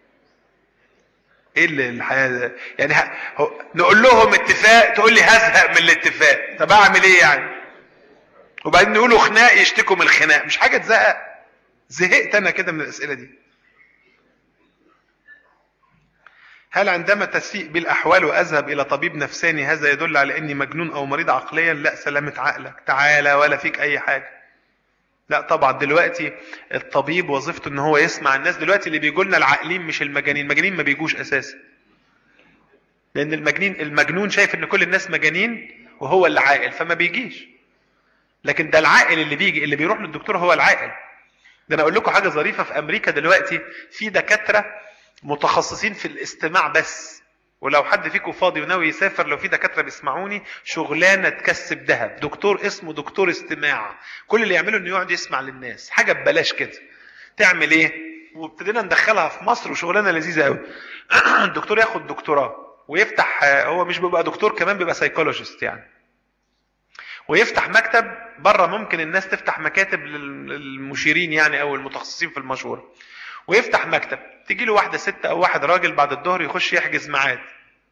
ايه اللي الحياة ده؟ يعني ه... نقول لهم اتفاق تقول لي هزهق من الاتفاق طب اعمل ايه يعني وبعدين نقولوا خناق يشتكوا من الخناق مش حاجة تزهق زهقت انا كده من الاسئلة دي هل عندما تسيء بالاحوال واذهب الى طبيب نفساني هذا يدل على اني مجنون او مريض عقليا لا سلامة عقلك تعالى ولا فيك اي حاجة لا طبعا دلوقتي الطبيب وظيفته ان هو يسمع الناس دلوقتي اللي بيجوا لنا العاقلين مش المجانين المجانين ما بيجوش اساسا لان المجنين المجنون شايف ان كل الناس مجانين وهو اللي عاقل فما بيجيش لكن ده العاقل اللي بيجي اللي بيروح للدكتور هو العاقل ده انا اقول لكم حاجه ظريفه في امريكا دلوقتي في دكاتره متخصصين في الاستماع بس ولو حد فيكم فاضي وناوي يسافر لو في دكاتره بيسمعوني شغلانه تكسب ذهب دكتور اسمه دكتور استماع كل اللي يعمله انه يقعد يسمع للناس حاجه ببلاش كده تعمل ايه وابتدينا ندخلها في مصر وشغلانه لذيذه قوي الدكتور ياخد دكتوراه ويفتح هو مش بيبقى دكتور كمان بيبقى سايكولوجيست يعني ويفتح مكتب بره ممكن الناس تفتح مكاتب للمشيرين يعني او المتخصصين في المشوره ويفتح مكتب تيجي له واحده ست او واحد راجل بعد الظهر يخش يحجز ميعاد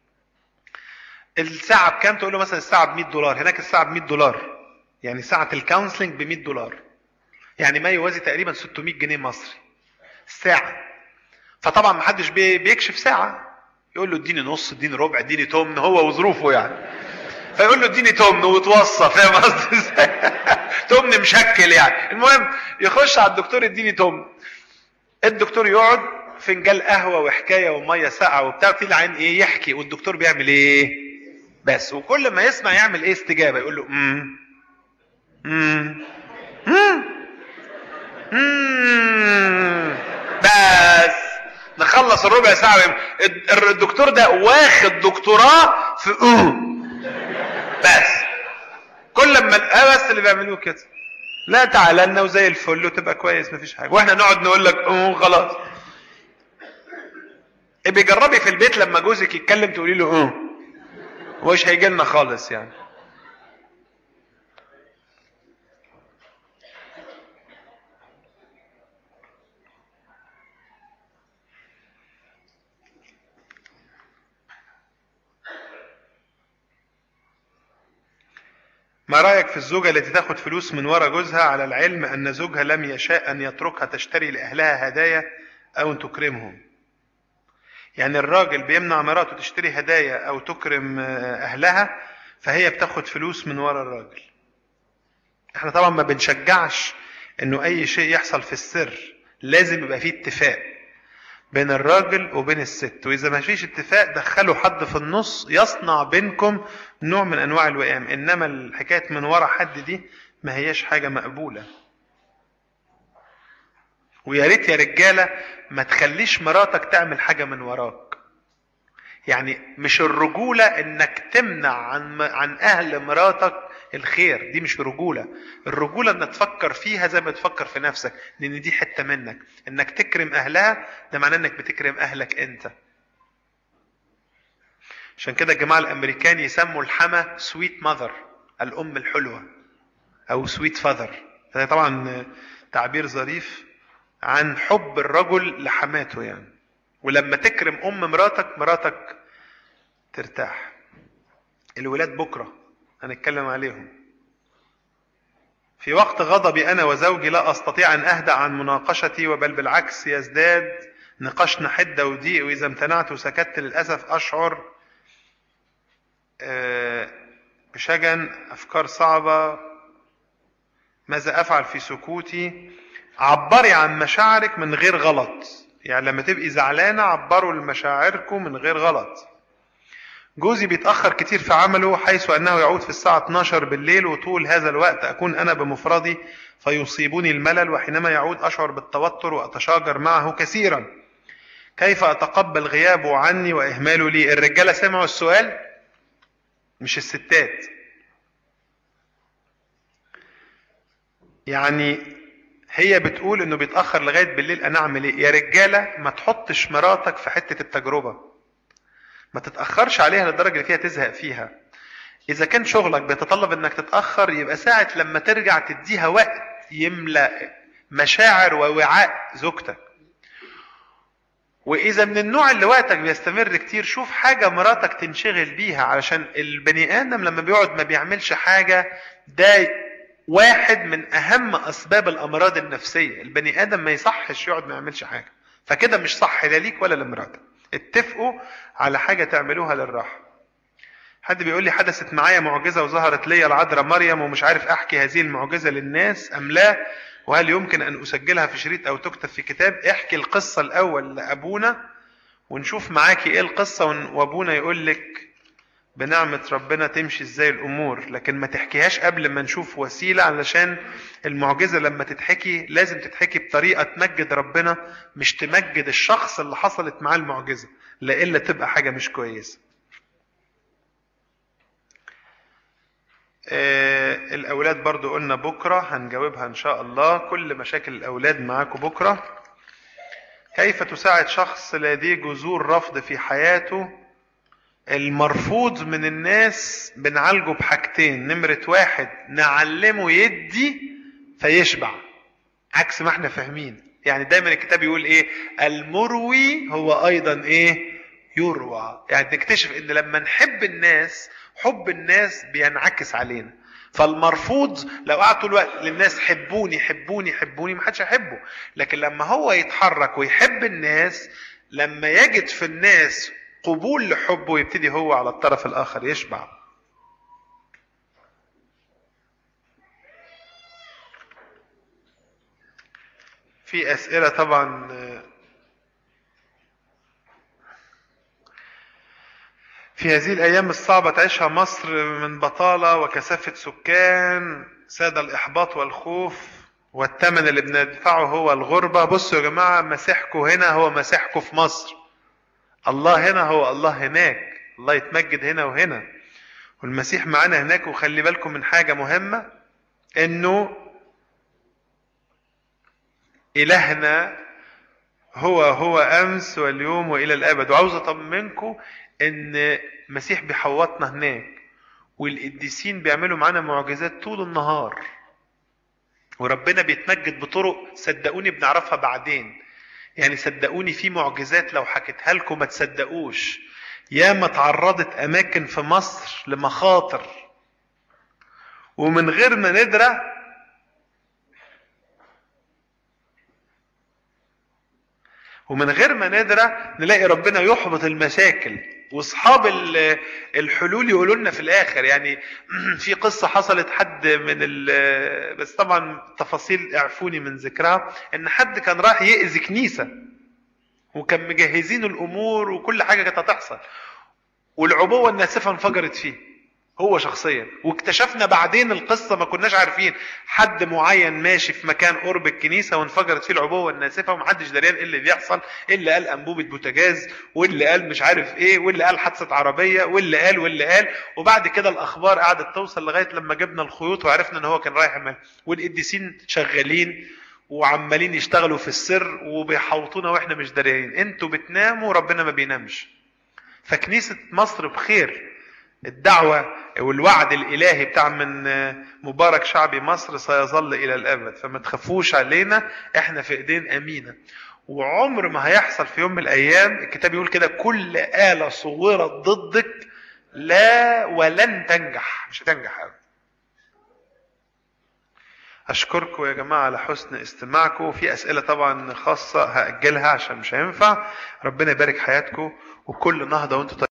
الساعه بكام تقول له مثلا الساعه ب 100 دولار هناك الساعه ب 100 دولار يعني ساعه الكونسلنج ب 100 دولار يعني ما يوازي تقريبا 600 جنيه مصري الساعه فطبعا ما حدش بيكشف ساعه يقول له اديني نص اديني ربع اديني تمن هو وظروفه يعني فيقول له اديني تمن وتوصى فاهم قصدي ازاي؟ تمن مشكل يعني المهم يخش على الدكتور اديني تمن الدكتور يقعد فنجان قهوه وحكايه وميه ساقعه وبتاع في العين ايه يحكي والدكتور بيعمل ايه بس وكل ما يسمع يعمل ايه استجابه يقول له امم امم امم بس نخلص الربع ساعه الدكتور ده واخد دكتوراه في اوه بس كل ما اه بس اللي بيعملوه كده لا تعالى لنا وزي الفل وتبقى كويس مفيش حاجه واحنا نقعد نقول لك اه خلاص ابقي جربي في البيت لما جوزك يتكلم تقولي له اه ومش هيجي لنا خالص يعني ما رأيك في الزوجة التي تاخد فلوس من ورا جوزها على العلم أن زوجها لم يشاء أن يتركها تشتري لأهلها هدايا أو أن تكرمهم يعني الراجل بيمنع مراته تشتري هدايا أو تكرم أهلها فهي بتاخد فلوس من ورا الراجل احنا طبعا ما بنشجعش انه اي شيء يحصل في السر لازم يبقى فيه اتفاق بين الراجل وبين الست واذا ما فيش اتفاق دخلوا حد في النص يصنع بينكم نوع من انواع الوئام انما الحكايه من ورا حد دي ما هياش حاجه مقبوله ويا ريت يا رجاله ما تخليش مراتك تعمل حاجه من وراك يعني مش الرجوله انك تمنع عن عن اهل مراتك الخير دي مش رجوله الرجوله انك تفكر فيها زي ما تفكر في نفسك لان دي حته منك انك تكرم اهلها ده معناه انك بتكرم اهلك انت عشان كده الجماعه الامريكان يسموا الحما سويت ماذر الام الحلوه او سويت فاذر ده طبعا تعبير ظريف عن حب الرجل لحماته يعني ولما تكرم ام مراتك مراتك ترتاح الولاد بكره هنتكلم عليهم في وقت غضبي انا وزوجي لا استطيع ان اهدا عن مناقشتي وبل بالعكس يزداد نقاشنا حده وضيق واذا امتنعت وسكت للاسف اشعر بشجن افكار صعبه ماذا افعل في سكوتي عبري عن مشاعرك من غير غلط يعني لما تبقي زعلانه عبروا لمشاعركم من غير غلط جوزي بيتأخر كتير في عمله حيث أنه يعود في الساعة 12 بالليل وطول هذا الوقت أكون أنا بمفردي فيصيبني الملل وحينما يعود أشعر بالتوتر وأتشاجر معه كثيرا كيف أتقبل غيابه عني وإهماله لي الرجالة سمعوا السؤال مش الستات يعني هي بتقول انه بيتاخر لغايه بالليل انا اعمل ايه يا رجاله ما تحطش مراتك في حته التجربه ما تتأخرش عليها للدرجة اللي فيها تزهق فيها إذا كان شغلك بيتطلب إنك تتأخر يبقى ساعة لما ترجع تديها وقت يملأ مشاعر ووعاء زوجتك وإذا من النوع اللي وقتك بيستمر كتير شوف حاجة مراتك تنشغل بيها علشان البني آدم لما بيقعد ما بيعملش حاجة ده واحد من أهم أسباب الأمراض النفسية البني آدم ما يصحش يقعد ما يعملش حاجة فكده مش صح لا ليك ولا لمراتك اتفقوا على حاجة تعملوها للراحة حد بيقول لي حدثت معايا معجزة وظهرت لي العذراء مريم ومش عارف أحكي هذه المعجزة للناس أم لا وهل يمكن أن أسجلها في شريط أو تكتب في كتاب احكي القصة الأول لأبونا ونشوف معاكي إيه القصة وأبونا يقول لك بنعمة ربنا تمشي ازاي الامور لكن ما تحكيهاش قبل ما نشوف وسيلة علشان المعجزة لما تتحكي لازم تتحكي بطريقة تمجد ربنا مش تمجد الشخص اللي حصلت معاه المعجزة لإلا تبقى حاجة مش كويسة آه الأولاد برضو قلنا بكرة هنجاوبها إن شاء الله كل مشاكل الأولاد معاكم بكرة كيف تساعد شخص لديه جذور رفض في حياته المرفوض من الناس بنعالجه بحاجتين نمرة واحد نعلمه يدي فيشبع عكس ما احنا فاهمين يعني دايما الكتاب يقول ايه المروي هو ايضا ايه يروى يعني نكتشف ان لما نحب الناس حب الناس بينعكس علينا فالمرفوض لو قعد طول الوقت للناس حبوني حبوني حبوني محدش هيحبه لكن لما هو يتحرك ويحب الناس لما يجد في الناس قبول لحبه يبتدي هو على الطرف الآخر يشبع في أسئلة طبعا في هذه الأيام الصعبة تعيشها مصر من بطالة وكثافة سكان ساد الإحباط والخوف والثمن اللي بندفعه هو الغربة بصوا يا جماعة مسيحكم هنا هو مسيحكم في مصر الله هنا هو الله هناك الله يتمجد هنا وهنا والمسيح معانا هناك وخلي بالكم من حاجة مهمة انه الهنا هو هو امس واليوم والى الابد وعاوز اطمنكم ان المسيح بيحوطنا هناك والقديسين بيعملوا معانا معجزات طول النهار وربنا بيتمجد بطرق صدقوني بنعرفها بعدين يعني صدقوني في معجزات لو حكيتها لكم ما تصدقوش ياما تعرضت اماكن في مصر لمخاطر ومن غير ما ندرى ومن غير ما ندرى نلاقي ربنا يحبط المشاكل واصحاب الحلول يقولوا لنا في الاخر يعني في قصه حصلت حد من بس طبعا تفاصيل اعفوني من ذكرها ان حد كان راح يأذي كنيسه وكان مجهزين الامور وكل حاجه كانت هتحصل والعبوه الناسفه انفجرت فيه هو شخصيا واكتشفنا بعدين القصه ما كناش عارفين حد معين ماشي في مكان قرب الكنيسه وانفجرت فيه العبوه الناسفه ومحدش دريان ايه اللي بيحصل اللي قال انبوبه بوتاجاز واللي قال مش عارف ايه واللي قال حادثه عربيه واللي قال واللي قال وبعد كده الاخبار قعدت توصل لغايه لما جبنا الخيوط وعرفنا ان هو كان رايح يعمل والقديسين شغالين وعمالين يشتغلوا في السر وبيحوطونا واحنا مش داريين انتوا بتناموا وربنا ما بينامش فكنيسه مصر بخير الدعوة والوعد الإلهي بتاع من مبارك شعبي مصر سيظل إلى الأبد فما تخافوش علينا إحنا في إيدين أمينة وعمر ما هيحصل في يوم من الأيام الكتاب يقول كده كل آلة صورت ضدك لا ولن تنجح مش هتنجح أبدا أشكركم يا جماعة على حسن استماعكم في أسئلة طبعا خاصة هأجلها عشان مش هينفع ربنا يبارك حياتكم وكل نهضة وانتم